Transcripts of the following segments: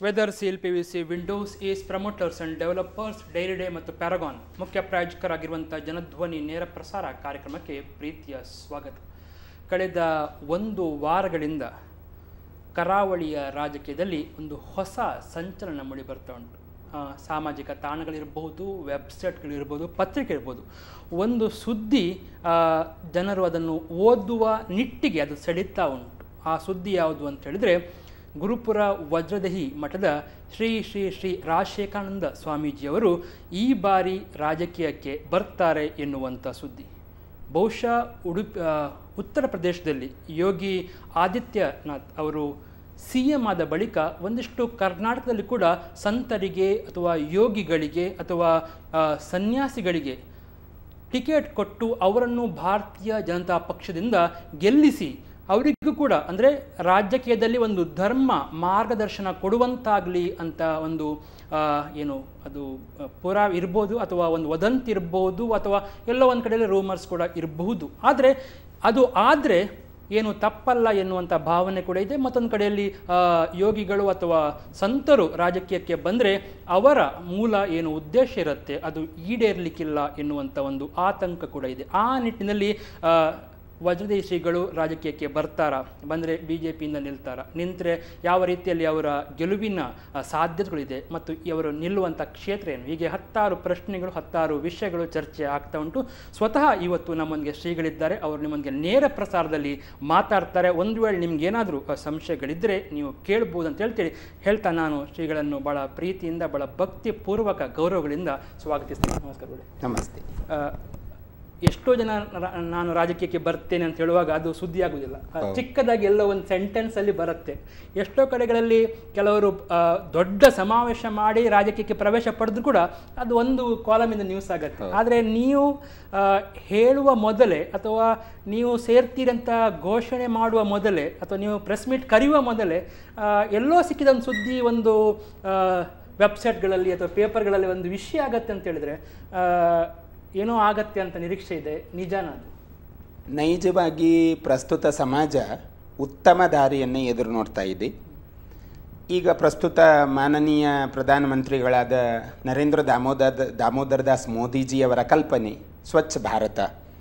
Weather Seal P V C Windows Ace Promoters and Developers Dairy Day ಮತ್ತು Paragon ಮುಖ್ಯ ಪ್ರಾಯೋಜಕರಾಗಿರುವಂಥ ಜನಧ್ವನಿ ನೇರ ಪ್ರಸಾರ ಕಾರ್ಯಕ್ರಮಕ್ಕೆ ಪ್ರೀತಿಯ ಸ್ವಾಗತ ಕಳೆದ ಒಂದು ವಾರಗಳಿಂದ ಕರಾವಳಿಯ ರಾಜಕೀಯದಲ್ಲಿ ಒಂದು ಹೊಸ ಸಂಚಲನ ಮೂಡಿ ಬರ್ತಾ ಉಂಟು ಆ, ಸಾಮಾಜಿಕ ತಾಣಗಳಿರ್ಬೋದು ವೆಬ್ಸೈಟ್ಗಳಿರ್ಬೋದು ಪತ್ರಿಕೆ ಇರ್ಬೋದು ಒಂದು ಸುದ್ದಿ ಆ, ಜನರು ಅದನ್ನು ಓದುವ ನಿಟ್ಟಿಗೆ ಅದು ಸೆಳೀತಾ ಉಂಟು ಆ ಸುದ್ದಿ ಯಾವುದು ಅಂತ ಹೇಳಿದರೆ ಗುರುಪುರ ವಜ್ರದಹಿ ಮಠದ ಶ್ರೀ ಶ್ರೀ ಶ್ರೀ ರಾಜಶೇಖರಾನಂದ ಸ್ವಾಮೀಜಿಯವರು ಈ ಬಾರಿ ರಾಜಕೀಯಕ್ಕೆ ಬರ್ತಾರೆ ಎನ್ನುವಂಥ ಸುದ್ದಿ ಬಹುಶಃ ಉಡುಪಿ ಆ, ಉತ್ತರ ಪ್ರದೇಶದಲ್ಲಿ ಯೋಗಿ ಆದಿತ್ಯನಾಥ್ ಅವರು ಸಿ ಎಂ ಆದ ಬಳಿಕ ಒಂದಿಷ್ಟು ಕರ್ನಾಟಕದಲ್ಲಿ ಕೂಡ ಸಂತರಿಗೆ ಅಥವಾ ಯೋಗಿಗಳಿಗೆ ಅಥವಾ ಆ, ಸನ್ಯಾಸಿಗಳಿಗೆ ಟಿಕೆಟ್ ಕೊಟ್ಟು ಅವರನ್ನು ಭಾರತೀಯ ಜನತಾ ಪಕ್ಷದಿಂದ ಗೆಲ್ಲಿಸಿ ಅವರಿಗೂ ಕೂಡ ಅಂದರೆ ರಾಜಕೀಯದಲ್ಲಿ ಒಂದು ಧರ್ಮ ಮಾರ್ಗದರ್ಶನ ಕೊಡುವಂತಾಗಲಿ ಅಂತ ಒಂದು ಆ, ಏನು ಅದು ಆ, ಪುರಾ ಇರ್ಬೋದು ಅಥವಾ ಒಂದು ವದಂತಿ ಇರ್ಬೋದು ಅಥವಾ ಎಲ್ಲೋ ಒಂದು ಕಡೆಯಲ್ಲಿ ರೂಮರ್ಸ್ ಕೂಡ ಇರಬಹುದು ಆದರೆ ಅದು ಆದರೆ ಏನು ತಪ್ಪಲ್ಲ ಎನ್ನುವಂಥ ಭಾವನೆ ಕೂಡ ಇದೆ ಮತ್ತೊಂದು ಕಡೆಯಲ್ಲಿ ಆ, ಯೋಗಿಗಳು ಅಥವಾ ಸಂತರು ರಾಜಕೀಯಕ್ಕೆ ಬಂದರೆ ಅವರ ಮೂಲ ಏನು ಉದ್ದೇಶ ಇರುತ್ತೆ ಅದು ಈಡೇರಲಿಕ್ಕಿಲ್ಲ ಎನ್ನುವಂಥ ಒಂದು ಆತಂಕ ಕೂಡ ಇದೆ ಆ ನಿಟ್ಟಿನಲ್ಲಿ ಆ, ವಜ್ರದೇಹಿ ಶ್ರೀಗಳು ರಾಜಕೀಯಕ್ಕೆ ಬರ್ತಾರಾ ಬಂದರೆ ಬಿ ಜೆ ಪಿಯಿಂದ ನಿಲ್ತಾರಾ ನಿಂತರೆ ಯಾವ ರೀತಿಯಲ್ಲಿ ಅವರ ಗೆಲುವಿನ ಆ, ಸಾಧ್ಯತೆಗಳಿದೆ ಮತ್ತು ಇವರು ನಿಲ್ಲುವಂಥ ಕ್ಷೇತ್ರ ಏನು ಹೀಗೆ ಹತ್ತಾರು ಪ್ರಶ್ನೆಗಳು ಹತ್ತಾರು ವಿಷಯಗಳು ಚರ್ಚೆ ಆಗ್ತಾ ಉಂಟು ಸ್ವತಃ ಇವತ್ತು ನಮ್ಮೊಂದಿಗೆ ಶ್ರೀಗಳಿದ್ದಾರೆ ಅವರು ನಿಮ್ಮೊಂದಿಗೆ ನೇರ ಪ್ರಸಾರದಲ್ಲಿ ಮಾತಾಡ್ತಾರೆ ಒಂದು ವೇಳೆ ನಿಮ್ಗೆ ಏನಾದರೂ ಸಂಶಯಗಳಿದ್ದರೆ ನೀವು ಕೇಳ್ಬೋದು ಅಂತ ಹೇಳ್ತೇಳಿ ಹೇಳ್ತಾ ನಾನು ಶ್ರೀಗಳನ್ನು ಭಾಳ ಪ್ರೀತಿಯಿಂದ ಭಾಳ ಭಕ್ತಿಪೂರ್ವಕ ಗೌರವಗಳಿಂದ ಸ್ವಾಗತಿಸ್ತೀನಿ ನಮಸ್ಕಾರ ಬಿಡಿ ನಮಸ್ತೆ ಆ, ಎಷ್ಟೋ ಜನ ರ- ನಾನು ರಾಜಕೀಯಕ್ಕೆ ಬರ್ತೇನೆ ಅಂತ ಹೇಳುವಾಗ ಅದು ಸುದ್ದಿ ಆಗುವುದಿಲ್ಲ ಆ, ಚಿಕ್ಕದಾಗಿ ಎಲ್ಲ ಒಂದು ಸೆಂಟೆನ್ಸ್ ಅಲ್ಲಿ ಬರುತ್ತೆ ಎಷ್ಟೋ ಕಡೆಗಳಲ್ಲಿ ಕೆಲವರು ಆ, ದೊಡ್ಡ ಸಮಾವೇಶ ಮಾಡಿ ರಾಜಕೀಯಕ್ಕೆ ಪ್ರವೇಶ ಪಡೆದ್ರು ಕೂಡ ಅದು ಒಂದು ಕಾಲಮಿಂದ ನ್ಯೂಸ್ ಆಗುತ್ತೆ ಆದರೆ ನೀವು ಆ, ಹೇಳುವ ಮೊದಲೇ ಅಥವಾ ನೀವು ಸೇರ್ತೀರಿ ಅಂತ ಘೋಷಣೆ ಮಾಡುವ ಮೊದಲೇ ಅಥವಾ ನೀವು ಪ್ರೆಸ್ ಮೀಟ್ ಕರೆಯುವ ಮೊದಲೇ ಆ, ಎಲ್ಲೋ ಸಿಕ್ಕಿದ ಒಂದು ಸುದ್ದಿ ಒಂದು ವೆಬ್ಸೈಟ್ಗಳಲ್ಲಿ ಅಥವಾ ಪೇಪರ್ಗಳಲ್ಲಿ ಒಂದು ವಿಷಯ ಆಗತ್ತೆ ಅಂತ ಹೇಳಿದ್ರೆ ಆ, ಏನೋ ಆಗತ್ತೆ ಅಂತ ನಿರೀಕ್ಷೆ ಇದೆ ನಿಜಾನ ಅದು ನೈಜವಾಗಿ ಪ್ರಸ್ತುತ ಸಮಾಜ ಉತ್ತಮ ದಾರಿಯನ್ನು ಎದುರು ನೋಡ್ತಾ ಇದೆ ಈಗ ಪ್ರಸ್ತುತ ಮಾನನೀಯ ಪ್ರಧಾನಮಂತ್ರಿಗಳಾದ ನರೇಂದ್ರ ದಾಮೋದರ್ ದಾಮೋದರ್ ದಾಸ್ ಮೋದಿಜಿಯವರ ಕಲ್ಪನೆ ಸ್ವಚ್ಛ ಭಾರತ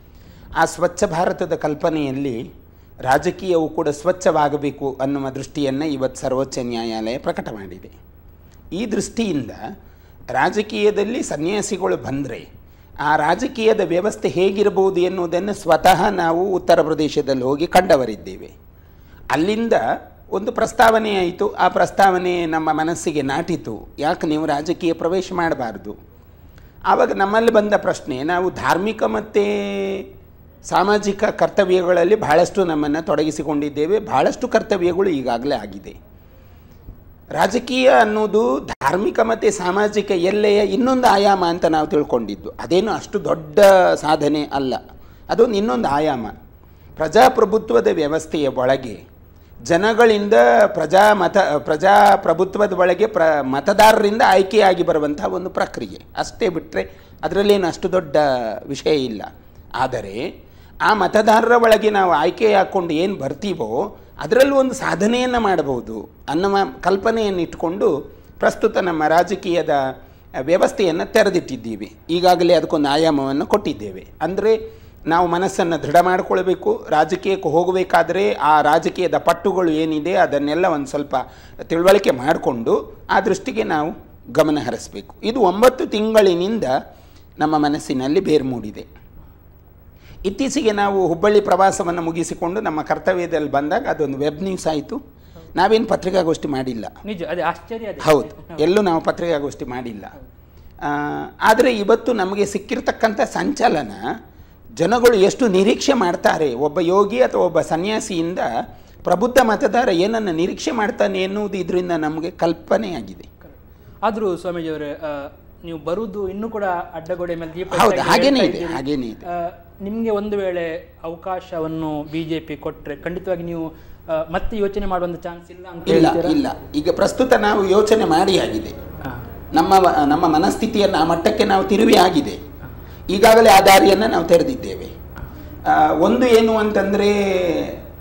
ಆ ಸ್ವಚ್ಛ ಭಾರತದ ಕಲ್ಪನೆಯಲ್ಲಿ ರಾಜಕೀಯವು ಕೂಡ ಸ್ವಚ್ಛವಾಗಬೇಕು ಅನ್ನುವ ದೃಷ್ಟಿಯನ್ನು ಇವತ್ತು ಸರ್ವೋಚ್ಚ ನ್ಯಾಯಾಲಯ ಪ್ರಕಟ ಮಾಡಿದೆ ಈ ದೃಷ್ಟಿಯಿಂದ ರಾಜಕೀಯದಲ್ಲಿ ಸನ್ಯಾಸಿಗಳು ಬಂದರೆ ಆ ರಾಜಕೀಯದ ವ್ಯವಸ್ಥೆ ಹೇಗಿರಬಹುದು ಎನ್ನುವುದನ್ನು ಸ್ವತಃ ನಾವು ಉತ್ತರ ಪ್ರದೇಶದಲ್ಲಿ ಹೋಗಿ ಕಂಡವರಿದ್ದೇವೆ ಅಲ್ಲಿಂದ ಒಂದು ಪ್ರಸ್ತಾವನೆ ಆಯಿತು ಆ ಪ್ರಸ್ತಾವನೆ ನಮ್ಮ ಮನಸ್ಸಿಗೆ ನಾಟಿತು ಯಾಕೆ ನೀವು ರಾಜಕೀಯ ಪ್ರವೇಶ ಮಾಡಬಾರ್ದು ಆವಾಗ ನಮ್ಮಲ್ಲಿ ಬಂದ ಪ್ರಶ್ನೆ ನಾವು ಧಾರ್ಮಿಕ ಮತ್ತು ಸಾಮಾಜಿಕ ಕರ್ತವ್ಯಗಳಲ್ಲಿ ಬಹಳಷ್ಟು ನಮ್ಮನ್ನು ತೊಡಗಿಸಿಕೊಂಡಿದ್ದೇವೆ ಬಹಳಷ್ಟು ಕರ್ತವ್ಯಗಳು ಈಗಾಗಲೇ ಆಗಿದೆ ರಾಜಕೀಯ ಅನ್ನೋದು ಧಾರ್ಮಿಕ ಮತ್ತು ಸಾಮಾಜಿಕ ಎಲ್ಲೆಯ ಇನ್ನೊಂದು ಆಯಾಮ ಅಂತ ನಾವು ತಿಳ್ಕೊಂಡಿದ್ದು ಅದೇನು ಅಷ್ಟು ದೊಡ್ಡ ಸಾಧನೆ ಅಲ್ಲ ಅದೊಂದು ಇನ್ನೊಂದು ಆಯಾಮ ಪ್ರಜಾಪ್ರಭುತ್ವದ ವ್ಯವಸ್ಥೆಯ ಒಳಗೆ ಜನಗಳಿಂದ ಪ್ರಜಾ ಮತ ಪ್ರಜಾಪ್ರಭುತ್ವದ ಒಳಗೆ ಪ್ರ ಮತದಾರರಿಂದ ಆಯ್ಕೆಯಾಗಿ ಬರುವಂಥ ಒಂದು ಪ್ರಕ್ರಿಯೆ ಅಷ್ಟೇ ಬಿಟ್ಟರೆ ಅದರಲ್ಲೇನು ಅಷ್ಟು ದೊಡ್ಡ ವಿಷಯ ಇಲ್ಲ ಆದರೆ ಆ ಮತದಾರರ ಒಳಗೆ ನಾವು ಆಯ್ಕೆ ಹಾಕ್ಕೊಂಡು ಏನು ಬರ್ತೀವೋ ಅದರಲ್ಲೂ ಒಂದು ಸಾಧನೆಯನ್ನು ಮಾಡಬಹುದು ಅನ್ನುವ ಕಲ್ಪನೆಯನ್ನು ಇಟ್ಟುಕೊಂಡು ಪ್ರಸ್ತುತ ನಮ್ಮ ರಾಜಕೀಯದ ವ್ಯವಸ್ಥೆಯನ್ನು ತೆರೆದಿಟ್ಟಿದ್ದೀವಿ ಈಗಾಗಲೇ ಅದಕ್ಕೊಂದು ಆಯಾಮವನ್ನು ಕೊಟ್ಟಿದ್ದೇವೆ ಅಂದರೆ ನಾವು ಮನಸ್ಸನ್ನು ದೃಢ ಮಾಡಿಕೊಳ್ಬೇಕು ರಾಜಕೀಯಕ್ಕೆ ಹೋಗಬೇಕಾದ್ರೆ ಆ ರಾಜಕೀಯದ ಪಟ್ಟುಗಳು ಏನಿದೆ ಅದನ್ನೆಲ್ಲ ಒಂದು ಸ್ವಲ್ಪ ತಿಳುವಳಿಕೆ ಮಾಡಿಕೊಂಡು ಆ ದೃಷ್ಟಿಗೆ ನಾವು ಗಮನ ಹರಿಸಬೇಕು ಇದು ಒಂಬತ್ತು ತಿಂಗಳಿನಿಂದ ನಮ್ಮ ಮನಸ್ಸಿನಲ್ಲಿ ಬೇರು ಮೂಡಿದೆ ಇತ್ತೀಚೆಗೆ ನಾವು ಹುಬ್ಬಳ್ಳಿ ಪ್ರವಾಸವನ್ನು ಮುಗಿಸಿಕೊಂಡು ನಮ್ಮ ಕರ್ತವ್ಯದಲ್ಲಿ ಬಂದಾಗ ಅದೊಂದು ವೆಬ್ ನ್ಯೂಸ್ ಆಯಿತು ನಾವೇನು ಪತ್ರಿಕಾಗೋಷ್ಠಿ ಮಾಡಿಲ್ಲ ನಿಜ ಅದೇ ಆಶ್ಚರ್ಯ ಅದೇ ಹೌದು ಎಲ್ಲೂ ನಾವು ಪತ್ರಿಕಾಗೋಷ್ಠಿ ಮಾಡಿಲ್ಲ ಆದರೆ ಇವತ್ತು ನಮಗೆ ಸಿಕ್ಕಿರ್ತಕ್ಕಂಥ ಸಂಚಲನ ಜನಗಳು ಎಷ್ಟು ನಿರೀಕ್ಷೆ ಮಾಡ್ತಾರೆ ಒಬ್ಬ ಯೋಗಿ ಅಥವಾ ಒಬ್ಬ ಸನ್ಯಾಸಿಯಿಂದ ಪ್ರಬುದ್ಧ ಮತದಾರ ಏನನ್ನು ನಿರೀಕ್ಷೆ ಮಾಡ್ತಾನೆ ಎನ್ನುವುದು ಇದರಿಂದ ನಮಗೆ ಕಲ್ಪನೆಯಾಗಿದೆ ಆದರೂ ಸ್ವಾಮೀಜಿಯವರೇ ಆ, ನೀವು ಬರುವುದು ಇನ್ನೂ ಕೂಡ ಅಡ್ಡಗೋಡೆ ಮೇಲೆ ದೀಪ ಹೌದು ಇಟ್ಟಾಗಿ ಹಾಗೇನೇ ಹೇಳ್ತಾ ಇದೆ ಇದ್ದೀರಿ. ಹಾಗೇನೇ ಇದೆ ಆ, ನಿಮ್ಗೆ ಒಂದು ವೇಳೆ ಅವಕಾಶವನ್ನು ಬಿಜೆಪಿ ಕೊಟ್ರೆ ಖಂಡಿತವಾಗಿ ನೀವು ಆ, ಮತ್ತೆ ಯೋಚನೆ ಮಾಡುವಂತ ಚಾನ್ಸ್ ಇಲ್ಲ ಅಂತ ಇಲ್ಲ ಹೇಳ್ತೀರಾ? ಇಲ್ಲ ಈಗ ಪ್ರಸ್ತುತ ನಾವು ಯೋಚನೆ ಮಾಡಿ ಆಗಿದೆ ಹಾ. ನಮ್ಮ ನಮ್ಮ ಮನಸ್ಥಿತಿಯನ್ನು ಆ ಮಟ್ಟಕ್ಕೆ ನಾವು ತಿರುವಿ ಆಗಿದೆ ಈಗಾಗಲೇ ಆ ದಾರಿಯನ್ನು ನಾವು ತೆರೆದಿದ್ದೇವೆ ಆ, ಒಂದು ಏನು ಅಂತಂದರೆ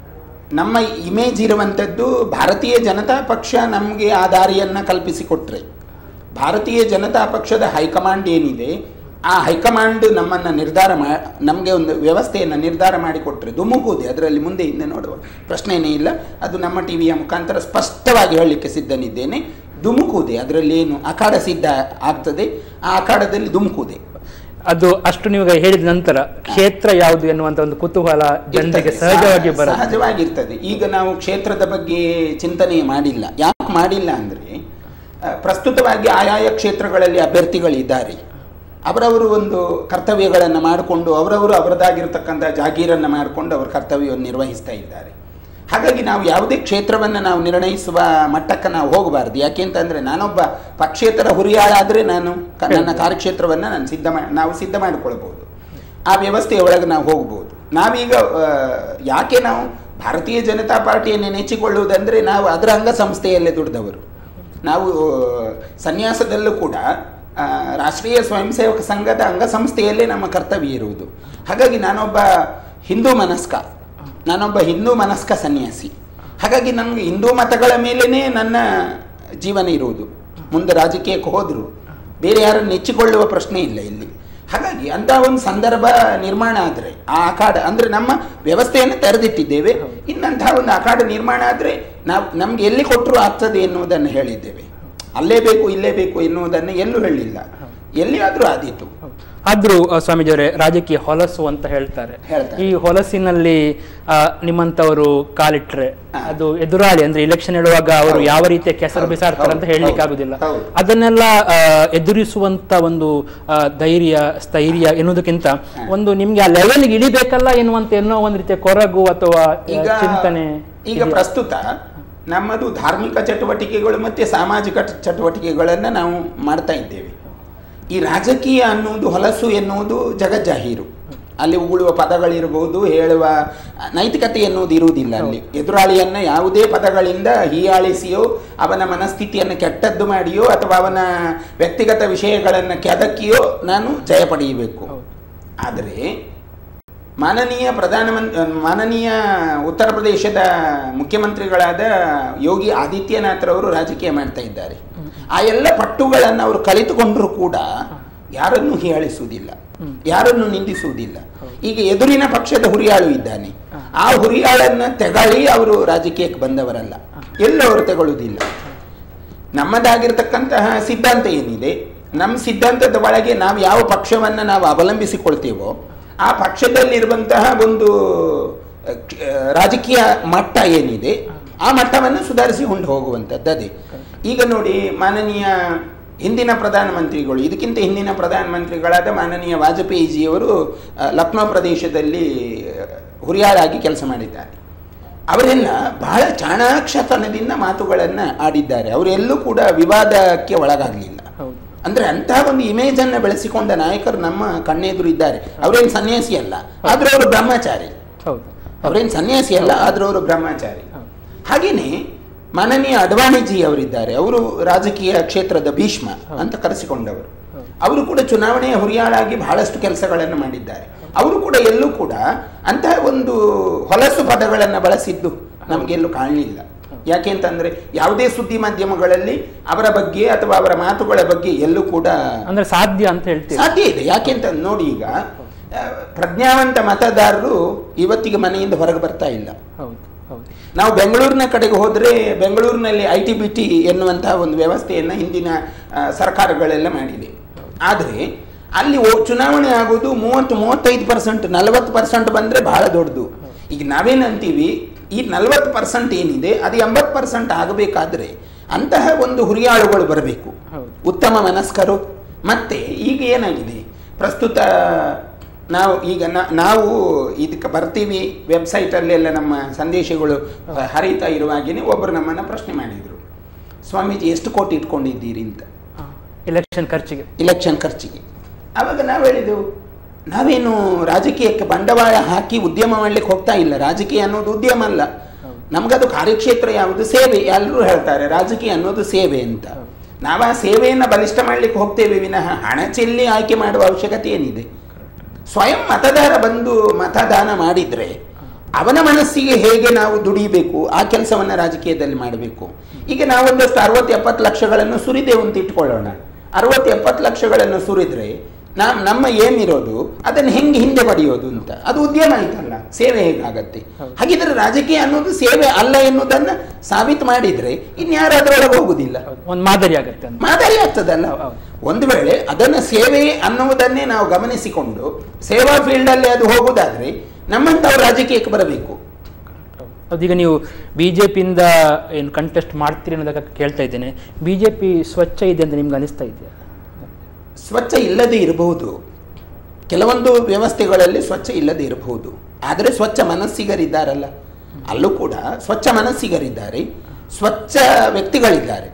ನಮ್ಮ ಇಮೇಜ್ ಇರುವಂಥದ್ದು ಭಾರತೀಯ ಜನತಾ ಪಕ್ಷ ನಮಗೆ ಆ ದಾರಿಯನ್ನು ಕಲ್ಪಿಸಿಕೊಟ್ರೆ ಭಾರತೀಯ ಜನತಾ ಪಕ್ಷದ ಹೈಕಮಾಂಡ್ ಏನಿದೆ ಆ ಹೈಕಮಾಂಡ್ ನಮ್ಮನ್ನು ನಿರ್ಧಾರ ಮಾ ನಮಗೆ ಒಂದು ವ್ಯವಸ್ಥೆಯನ್ನು ನಿರ್ಧಾರ ಮಾಡಿಕೊಟ್ರೆ ಧುಮುಕುವುದೇ ಅದರಲ್ಲಿ ಮುಂದೆ ಹಿಂದೆ ನೋಡುವ ಪ್ರಶ್ನೆಯೇ ಇಲ್ಲ ಅದು ನಮ್ಮ ಟಿ ವಿಯ ಮುಖಾಂತರ ಸ್ಪಷ್ಟವಾಗಿ ಹೇಳಲಿಕ್ಕೆ ಸಿದ್ಧನಿದ್ದೇನೆ ಧುಮುಕುವುದೇ ಅದರಲ್ಲಿ ಏನು ಅಖಾಡ ಸಿದ್ಧ ಆಗ್ತದೆ ಆ ಅಖಾಡದಲ್ಲಿ ಧುಮುಕುವುದೇ ಅದು ಅಷ್ಟು ನೀವು ಹೇಳಿದ ನಂತರ ಕ್ಷೇತ್ರ ಯಾವುದು ಎನ್ನುವಂತ ಒಂದು ಕುತೂಹಲ ಜನರಿಗೆ ಇರ್ತದೆ. ಸಹಜವಾಗಿ ಸಹ- ಬರುತ್ತೆ ಸಹಜವಾಗಿರ್ತದೆ ಈಗ ನಾವು ಕ್ಷೇತ್ರದ ಬಗ್ಗೆ ಚಿಂತನೆ ಮಾಡಿಲ್ಲ ಯಾಕೆ ಮಾಡಿಲ್ಲ ಅಂದರೆ ಪ್ರಸ್ತುತವಾಗಿ ಆಯಾಯ ಕ್ಷೇತ್ರಗಳಲ್ಲಿ ಅಭ್ಯರ್ಥಿಗಳಿದ್ದಾರೆ ಅವರವರು ಒಂದು ಕರ್ತವ್ಯಗಳನ್ನು ಮಾಡಿಕೊಂಡು ಅವರವರು ಅವರದಾಗಿರ್ತಕ್ಕಂಥ ಜಾಗೀರನ್ನು ಮಾಡಿಕೊಂಡು ಅವರ ಕರ್ತವ್ಯವನ್ನು ನಿರ್ವಹಿಸ್ತಾ ಇದ್ದಾರೆ ಹಾಗಾಗಿ ನಾವು ಯಾವುದೇ ಕ್ಷೇತ್ರವನ್ನು ನಾವು ನಿರ್ಣಯಿಸುವ ಮಟ್ಟಕ್ಕೆ ನಾವು ಹೋಗಬಾರ್ದು ಯಾಕೆಂತಂದರೆ ನಾನೊಬ್ಬ ಪಕ್ಷೇತರ ಹುರಿಯಾಳಾದರೆ ನಾನು ಕ- ನನ್ನ ಕಾರ್ಯಕ್ಷೇತ್ರವನ್ನು ನಾನು ಸಿದ್ಧ ಮಾ ನಾವು ಸಿದ್ಧ ಮಾಡಿಕೊಳ್ಬೋದು ಆ ವ್ಯವಸ್ಥೆಯ ಒಳಗೆ ನಾವು ಹೋಗ್ಬೋದು ನಾವೀಗ ಆ, ಯಾಕೆ ನಾವು ಭಾರತೀಯ ಜನತಾ ಪಾರ್ಟಿಯನ್ನು ನೆಚ್ಚಿಕೊಳ್ಳುವುದಂದರೆ ನಾವು ಅದರ ಅಂಗಸಂಸ್ಥೆಯಲ್ಲೇ ದುಡಿದವರು ನಾವು ಸನ್ಯಾಸದಲ್ಲೂ ಕೂಡ ಆ, ರಾಷ್ಟ್ರೀಯ ಸ್ವಯಂ ಸೇವಕ ಸಂಘದ ಅಂಗಸಂಸ್ಥೆಯಲ್ಲೇ ನಮ್ಮ ಕರ್ತವ್ಯ ಇರುವುದು ಹಾಗಾಗಿ ನಾನೊಬ್ಬ ಹಿಂದೂ ಮನಸ್ಕ ನಾನೊಬ್ಬ ಹಿಂದೂ ಮನಸ್ಕ ಸನ್ಯಾಸಿ ಹಾಗಾಗಿ ನನಗೆ ಹಿಂದೂ ಮತಗಳ ಮೇಲೇ ನನ್ನ ಜೀವನ ಇರುವುದು ಮುಂದೆ ರಾಜಕೀಯಕ್ಕೆ ಹೋದರೂ ಬೇರೆ ಯಾರನ್ನು ನೆಚ್ಚಿಕೊಳ್ಳುವ ಪ್ರಶ್ನೆ ಇಲ್ಲ ಇಲ್ಲಿ ಹಾಗಾಗಿ ಅಂತ ಒಂದು ಸಂದರ್ಭ ನಿರ್ಮಾಣ ಆದರೆ ಆ ಅಖಾಡ ಅಂದರೆ ನಮ್ಮ ವ್ಯವಸ್ಥೆಯನ್ನು ತೆರೆದಿಟ್ಟಿದ್ದೇವೆ ಇನ್ನಂತಹ ಒಂದು ಅಖಾಡ ನಿರ್ಮಾಣ ಆದರೆ ನಾವು ನಮ್ಗೆ ಎಲ್ಲಿ ಕೊಟ್ಟರು ಆಗ್ತದೆ ಎನ್ನುವುದನ್ನು ಹೇಳಿದ್ದೇವೆ ಅಲ್ಲೇ ಬೇಕು ಇಲ್ಲೇ ಬೇಕು ಎನ್ನುವುದನ್ನು ಎಲ್ಲೂ ಹೇಳಿಲ್ಲ ಎಲ್ಲಿಯಾದರೂ ಆದೀತು ಆದ್ರೂ ಆ, ಸ್ವಾಮೀಜಿಯವರೇ ರಾಜಕೀಯ ಹೊಲಸು ಅಂತ ಹೇಳ್ತಾರೆ ಹೇಳ್ತಾರೆ. ಈ ಹೊಲಸಿನಲ್ಲಿ ಆ, ನಿಮ್ಮಂತವರು ಕಾಲಿಟ್ರೆ ಹಾ. ಅದು ಎದುರಾಳಿ ಅಂದ್ರೆ ಇಲೆಕ್ಷನ್ ಹೇಳುವಾಗ ಅವರು ಹೌದು. ಯಾವ ರೀತಿಯ ಕೆಸರು ಹೌದು, ಬಿಸಾಡ್ತಾರೆ ಅಂತ ಹೌದು, ಹೇಳಲಿಕ್ಕೆ ಹೌದು, ಆಗುದಿಲ್ಲ ಹೌದು. ಅದನ್ನೆಲ್ಲ ಆ, ಎದುರಿಸುವಂತ ಒಂದು ಆ, ಧೈರ್ಯ ಸ್ಥೈರ್ಯ ಎನ್ನುವುದಕ್ಕಿಂತ ಒಂದು ನಿಮ್ಗೆ ಆ ಲೆವೆಲ್ಗೆ ಇಳಿಬೇಕಲ್ಲ ಎನ್ನುವಂತ ಏನೋ ಒಂದು ರೀತಿಯ ಕೊರಗು ಅಥವಾ ಆ, ಈಗ ಚಿಂತನೆ ಈಗ ಇದೆಯಾ? ಪ್ರಸ್ತುತ ನಮ್ಮದು ಧಾರ್ಮಿಕ ಚಟುವಟಿಕೆಗಳು ಮತ್ತು ಸಾಮಾಜಿಕ ಚ- ಚಟುವಟಿಕೆಗಳನ್ನು ನಾವು ಮಾಡ್ತಾ ಇದ್ದೇವೆ ಈ ರಾಜಕೀಯ ಅನ್ನುವುದು ಹೊಲಸು ಎನ್ನುವುದು ಜಗಜ್ಜಾಹೀರು ಅಲ್ಲಿ ಉಗುಳುವ ಪದಗಳಿರ್ಬೋದು ಹೇಳುವ ನೈತಿಕತೆ ಎನ್ನುವುದು ಇರುವುದಿಲ್ಲ ಅಲ್ಲಿ ಎದುರಾಳಿಯನ್ನು ಯಾವುದೇ ಪದಗಳಿಂದ ಹೀಯಾಳಿಸಿಯೋ ಅವನ ಮನಸ್ಥಿತಿಯನ್ನು ಕೆಟ್ಟದ್ದು ಮಾಡಿಯೋ ಅಥವಾ ಅವನ ವ್ಯಕ್ತಿಗತ ವಿಷಯಗಳನ್ನು ಕೆದಕಿಯೋ ನಾನು ಜಯ ಪಡೆಯಬೇಕು ಆದರೆ ಮಾನನೀಯ ಪ್ರಧಾನಮಂತ್ರಿ ಮಾನನೀಯ ಉತ್ತರ ಪ್ರದೇಶದ ಮುಖ್ಯಮಂತ್ರಿಗಳಾದ ಯೋಗಿ ಆದಿತ್ಯನಾಥ್ರವರು ರಾಜಕೀಯ ಮಾಡ್ತಾ ಇದ್ದಾರೆ ಆ ಎಲ್ಲ ಪಟ್ಟುಗಳನ್ನು ಅವರು ಕಲಿತುಕೊಂಡರೂ ಕೂಡ ಯಾರನ್ನೂ ಹೀಯಾಳಿಸುವುದಿಲ್ಲ ಯಾರನ್ನು ನಿಂದಿಸುವುದಿಲ್ಲ ಈಗ ಎದುರಿನ ಪಕ್ಷದ ಹುರಿಯಾಳು ಇದ್ದಾನೆ ಆ ಹುರಿಯಾಳನ್ನು ತೆಗಳಿ ಅವರು ರಾಜಕೀಯಕ್ಕೆ ಬಂದವರಲ್ಲ ಎಲ್ಲೂ ಅವರು ತೆಗೊಳ್ಳುವುದಿಲ್ಲ ನಮ್ಮದಾಗಿರ್ತಕ್ಕಂತಹ ಸಿದ್ಧಾಂತ ಏನಿದೆ ನಮ್ಮ ಸಿದ್ಧಾಂತದ ಒಳಗೆ ನಾವು ಯಾವ ಪಕ್ಷವನ್ನು ನಾವು ಅವಲಂಬಿಸಿಕೊಳ್ತೇವೋ ಆ ಪಕ್ಷದಲ್ಲಿರುವಂತಹ ಒಂದು ಅಹ್, ಕ್- ಅಹ್, ರಾಜಕೀಯ ಮಟ್ಟ ಏನಿದೆ ಆ ಮಟ್ಟವನ್ನು ಸುಧಾರಿಸಿಕೊಂಡು ಹೋಗುವಂಥದ್ದು ಅದೇ ಈಗ ನೋಡಿ ಮಾನನೀಯ ಹಿಂದಿನ ಪ್ರಧಾನಮಂತ್ರಿಗಳು ಇದಕ್ಕಿಂತ ಹಿಂದಿನ ಪ್ರಧಾನಮಂತ್ರಿಗಳಾದ ಮಾನನೀಯ ವಾಜಪೇಯಿಜಿಯವರು ಅಹ್, ಲಕ್ನೋ ಪ್ರದೇಶದಲ್ಲಿ ಅಹ್, ಹುರಿಯಾಳಾಗಿ ಕೆಲಸ ಮಾಡಿದ್ದಾರೆ ಅವರೆಲ್ಲ ಬಹಳ ಚಾಣಾಕ್ಷತನದಿಂದ ಮಾತುಗಳನ್ನು ಆಡಿದ್ದಾರೆ ಅವರೆಲ್ಲೂ ಕೂಡ ವಿವಾದಕ್ಕೆ ಒಳಗಾಗಲಿಲ್ಲ ಹೌದು ಅಂದ್ರೆ ಅಂತಹ ಒಂದು ಇಮೇಜ್ ಅನ್ನು ಬೆಳೆಸಿಕೊಂಡ ನಾಯಕರು ನಮ್ಮ ಕಣ್ಣೆದುರು ಇದ್ದಾರೆ ಅವರೇನು ಸನ್ಯಾಸಿ ಅಲ್ಲ ಆದ್ರೆ ಅವರು ಬ್ರಹ್ಮಚಾರಿ ಹೌದು ಅವರೇನು ಸನ್ಯಾಸಿ ಅಲ್ಲ ಆದ್ರೆ ಅವರು ಬ್ರಹ್ಮಚಾರಿ ಹೌದು. ಹಾಗೇನೆ ಮಾನನೀಯ ಅಡ್ವಾಣಿಜಿ ಅವರಿದ್ದಾರೆ ಅವರು ರಾಜಕೀಯ ಕ್ಷೇತ್ರದ ಭೀಷ್ಮ ಅಂತ ಕರೆಸಿಕೊಂಡವರು ಅವರು ಕೂಡ ಚುನಾವಣೆಯ ಹುರಿಯಾಳಾಗಿ ಬಹಳಷ್ಟು ಕೆಲಸಗಳನ್ನು ಮಾಡಿದ್ದಾರೆ ಅವರು ಕೂಡ ಎಲ್ಲೂ ಕೂಡ ಅಂತಹ ಒಂದು ಹೊಲಸು ಪದಗಳನ್ನು ಬಳಸಿದ್ದು ನಮಗೆಲ್ಲೂ ಕಾಣಲಿಲ್ಲ ಯಾಕೆ ಅಂತಂದ್ರೆ ಯಾವುದೇ ಸುದ್ದಿ ಮಾಧ್ಯಮಗಳಲ್ಲಿ ಅವರ ಬಗ್ಗೆ ಅಥವಾ ಅವರ ಮಾತುಗಳ ಬಗ್ಗೆ ಎಲ್ಲೂ ಕೂಡ ಅಂದ್ರೆ ಸಾಧ್ಯ ಅಂತ ಹೇಳ್ತೀವಿ ಸಾಧ್ಯ ಇದೆ ಯಾಕೆಂತ ನೋಡಿ ಈಗ ಆ, ಪ್ರಜ್ಞಾವಂತ ಮತದಾರರು ಇವತ್ತಿಗೆ ಮನೆಯಿಂದ ಹೊರಗೆ ಬರ್ತಾ ಇಲ್ಲ ಹೌದು ಹೌದು ನಾವು ಬೆಂಗಳೂರಿನ ಕಡೆಗೆ ಹೋದರೆ ಬೆಂಗಳೂರಿನಲ್ಲಿ ಐ ಟಿ ಬಿ ಟಿ ಎನ್ನುವಂತಹ ಒಂದು ವ್ಯವಸ್ಥೆಯನ್ನು ಹಿಂದಿನ ಆ, ಸರ್ಕಾರಗಳೆಲ್ಲ ಮಾಡಿದೆ ಆದರೆ ಅಲ್ಲಿ ಓ- ಚುನಾವಣೆ ಆಗೋದು ಮೂವತ್ತು ಮೂವತ್ತೈದು ಪರ್ಸೆಂಟ್ ನಲವತ್ತು ಪರ್ಸೆಂಟ್ ಬಂದರೆ ಬಹಳ ದೊಡ್ಡದು ಈಗ ನಾವೇನಂತೀವಿ ಈ ನಲವತ್ತು ಪರ್ಸೆಂಟ್ ಏನಿದೆ ಅದು ಎಂಬತ್ತು ಪರ್ಸೆಂಟ್ ಆಗಬೇಕಾದ್ರೆ ಅಂತಹ ಒಂದು ಹುರಿಯಾಳುಗಳು ಬರಬೇಕು ಹೌದು. ಉತ್ತಮ ಮನಸ್ಕರು ಮತ್ತೆ ಈಗ ಏನಾಗಿದೆ ಪ್ರಸ್ತುತ ನಾವು ಈಗ ನ- ನಾವು ಇದಕ್ಕೆ ಬರ್ತೀವಿ ವೆಬ್ಸೈಟಲ್ಲೆಲ್ಲ ನಮ್ಮ ಸಂದೇಶಗಳು ಹರಿತಾ ಇರುವಾಗೇನೆ ಒಬ್ಬರು ನಮ್ಮನ್ನು ಪ್ರಶ್ನೆ ಮಾಡಿದರು ಸ್ವಾಮೀಜಿ ಎಷ್ಟು ಕೋಟಿ ಇಟ್ಕೊಂಡಿದ್ದೀರಿ ಅಂತ ಎಲೆಕ್ಷನ್ ಖರ್ಚಿಗೆ ಇಲೆಕ್ಷನ್ ಖರ್ಚಿಗೆ ಆವಾಗ ನಾವು ಹೇಳಿದೆವು ನಾವೇನು ರಾಜಕೀಯಕ್ಕೆ ಬಂಡವಾಳ ಹಾಕಿ ಉದ್ಯಮ ಮಾಡ್ಲಿಕ್ಕೆ ಹೋಗ್ತಾ ಇಲ್ಲ ರಾಜಕೀಯ ಅನ್ನೋದು ಉದ್ಯಮ ಅಲ್ಲ ನಮಗದು ಕಾರ್ಯಕ್ಷೇತ್ರ ಯಾವುದು ಸೇವೆ ಎಲ್ಲರೂ ಹೇಳ್ತಾರೆ ರಾಜಕೀಯ ಅನ್ನೋದು ಸೇವೆ ಅಂತ ನಾವು ಆ ಸೇವೆಯನ್ನು ಬಲಿಷ್ಠ ಮಾಡ್ಲಿಕ್ಕೆ ಹೋಗ್ತೇವೆ ವಿನಃ ಹಣ ಚೆಲ್ಲಿ ಆಯ್ಕೆ ಮಾಡುವ ಅವಶ್ಯಕತೆ ಏನಿದೆ ಸ್ವಯಂ ಮತದಾರ ಬಂದು ಮತದಾನ ಮಾಡಿದರೆ ಅವನ ಮನಸ್ಸಿಗೆ ಹೇಗೆ ನಾವು ದುಡಿಬೇಕು ಆ ಕೆಲಸವನ್ನು ರಾಜಕೀಯದಲ್ಲಿ ಮಾಡಬೇಕು ಈಗ ನಾವೊಂದಷ್ಟು ಅರವತ್ತು ಎಪ್ಪತ್ತು ಲಕ್ಷಗಳನ್ನು ಸುರಿದೆವು ಅಂತ ಇಟ್ಕೊಳ್ಳೋಣ ಅರವತ್ತು ಎಪ್ಪತ್ತು ಲಕ್ಷಗಳನ್ನು ಸುರಿದ್ರೆ ನಾ ನಮ್ಮ ಏನಿರೋದು ಅದನ್ನು ಹೆಂಗೆ ಹಿಂದೆ ಪಡೆಯೋದು ಅಂತ ಅದು ಉದ್ಯಮ ಆಯ್ತಲ್ಲ ಸೇವೆ ಹೇಗಾಗತ್ತೆ ಹಾಗಿದ್ರೆ ರಾಜಕೀಯ ಅನ್ನೋದು ಸೇವೆ ಅಲ್ಲ ಎನ್ನುವುದನ್ನ ಸಾಬೀತು ಮಾಡಿದ್ರೆ ಇನ್ಯಾರು ಅದರೊಳಗೆ ಹೋಗುದಿಲ್ಲ ಒಂದು ಮಾದರಿ ಆಗುತ್ತೆ ಅಂತ ಮಾದರಿ ಆಗ್ತದಲ್ಲ ಹೌದು. ಒಂದು ವೇಳೆ ಅದನ್ನ ಸೇವೆ ಅನ್ನುವುದನ್ನೇ ನಾವು ಗಮನಿಸಿಕೊಂಡು ಸೇವಾ ಫೀಲ್ಡ್ ಅಲ್ಲಿ ಅದು ಹೋಗುದಾದ್ರೆ ನಮ್ಮಂತವ್ರು ರಾಜಕೀಯಕ್ಕೆ ಬರಬೇಕು ಅದೀಗ ನೀವು ಬಿ ಜೆ ಪಿಯಿಂದ ಏನು ಕಂಟೆಸ್ಟ್ ಮಾಡ್ತೀರಿ ಅನ್ನೋದಕ್ಕೆ ಕೇಳ್ತಾ ಇದ್ದೇನೆ ಬಿ ಜೆ ಪಿ ಸ್ವಚ್ಛ ಇದೆ ಅಂತ ನಿಮ್ಗೆ ಅನಿಸ್ತಾ ಇದೆಯಾ ಸ್ವಚ್ಛ ಇಲ್ಲದೆ ಇರಬಹುದು ಕೆಲವೊಂದು ವ್ಯವಸ್ಥೆಗಳಲ್ಲಿ ಸ್ವಚ್ಛ ಇಲ್ಲದೆ ಇರಬಹುದು ಆದರೆ ಸ್ವಚ್ಛ ಮನಸ್ಸಿಗರಿದ್ದಾರಲ್ಲ ಅಲ್ಲೂ ಕೂಡ ಸ್ವಚ್ಛ ಮನಸ್ಸಿಗರಿದ್ದಾರೆ ಸ್ವಚ್ಛ ವ್ಯಕ್ತಿಗಳಿದ್ದಾರೆ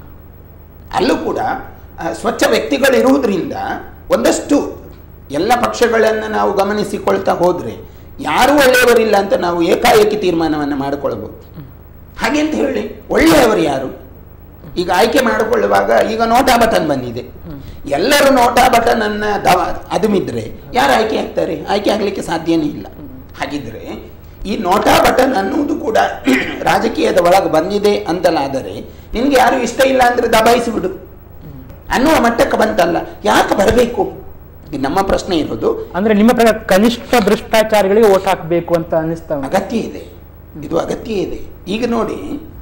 ಅಲ್ಲೂ ಕೂಡ ಆ, ಸ್ವಚ್ಛ ವ್ಯಕ್ತಿಗಳಿರುವುದರಿಂದ ಒಂದಷ್ಟು ಎಲ್ಲ ಪಕ್ಷಗಳನ್ನು ನಾವು ಗಮನಿಸಿಕೊಳ್ತಾ ಹೋದರೆ ಯಾರು ಒಳ್ಳೆಯವರಿಲ್ಲ ಅಂತ ನಾವು ಏಕಾಏಕಿ ತೀರ್ಮಾನವನ್ನು ಮಾಡಿಕೊಳ್ಬೋದು ಹಾಗೆ ಅಂತ ಹೇಳಿ ಒಳ್ಳೆಯವರು ಯಾರು ಈಗ ಆಯ್ಕೆ ಮಾಡಿಕೊಳ್ಳುವಾಗ ಈಗ ನೋಟಾ ಬಟನ್ ಬಂದಿದೆ ಎಲ್ಲರೂ ನೋಟಾ ಬಟನ್ ಅನ್ನ ದವ ಅದುಮಿದ್ರೆ ಯಾರು ಆಯ್ಕೆ ಆಗ್ತಾರೆ ಆಯ್ಕೆ ಆಗ್ಲಿಕ್ಕೆ ಸಾಧ್ಯನೇ ಇಲ್ಲ ಹಾಗಿದ್ರೆ ಈ ನೋಟಾ ಬಟನ್ ಅನ್ನುವುದು ಕೂಡ ರಾಜಕೀಯದ ಒಳಗೆ ಬಂದಿದೆ ಅಂತಲಾದರೆ ನಿನ್ಗೆ ಯಾರು ಇಷ್ಟ ಇಲ್ಲ ಅಂದ್ರೆ ದಬಾಯಿಸಿಬಿಡು ಅನ್ನುವ ಮಟ್ಟಕ್ಕೆ ಬಂತಲ್ಲ ಯಾಕೆ ಬರಬೇಕು ಈಗ ನಮ್ಮ ಪ್ರಶ್ನೆ ಇರೋದು ಅಂದ್ರೆ ನಿಮ್ಮ ಪ್ರಕಾರ ಕನಿಷ್ಠ ಭ್ರಷ್ಟಾಚಾರಿಗಳಿಗೆ ಓಟ್ ಹಾಕಬೇಕು ಅಂತ ಅನಿಸ್ತಾ ಉಂಟು ಅಗತ್ಯ ಇದೆ ಇದು ಅಗತ್ಯ ಇದೆ ಈಗ ನೋಡಿ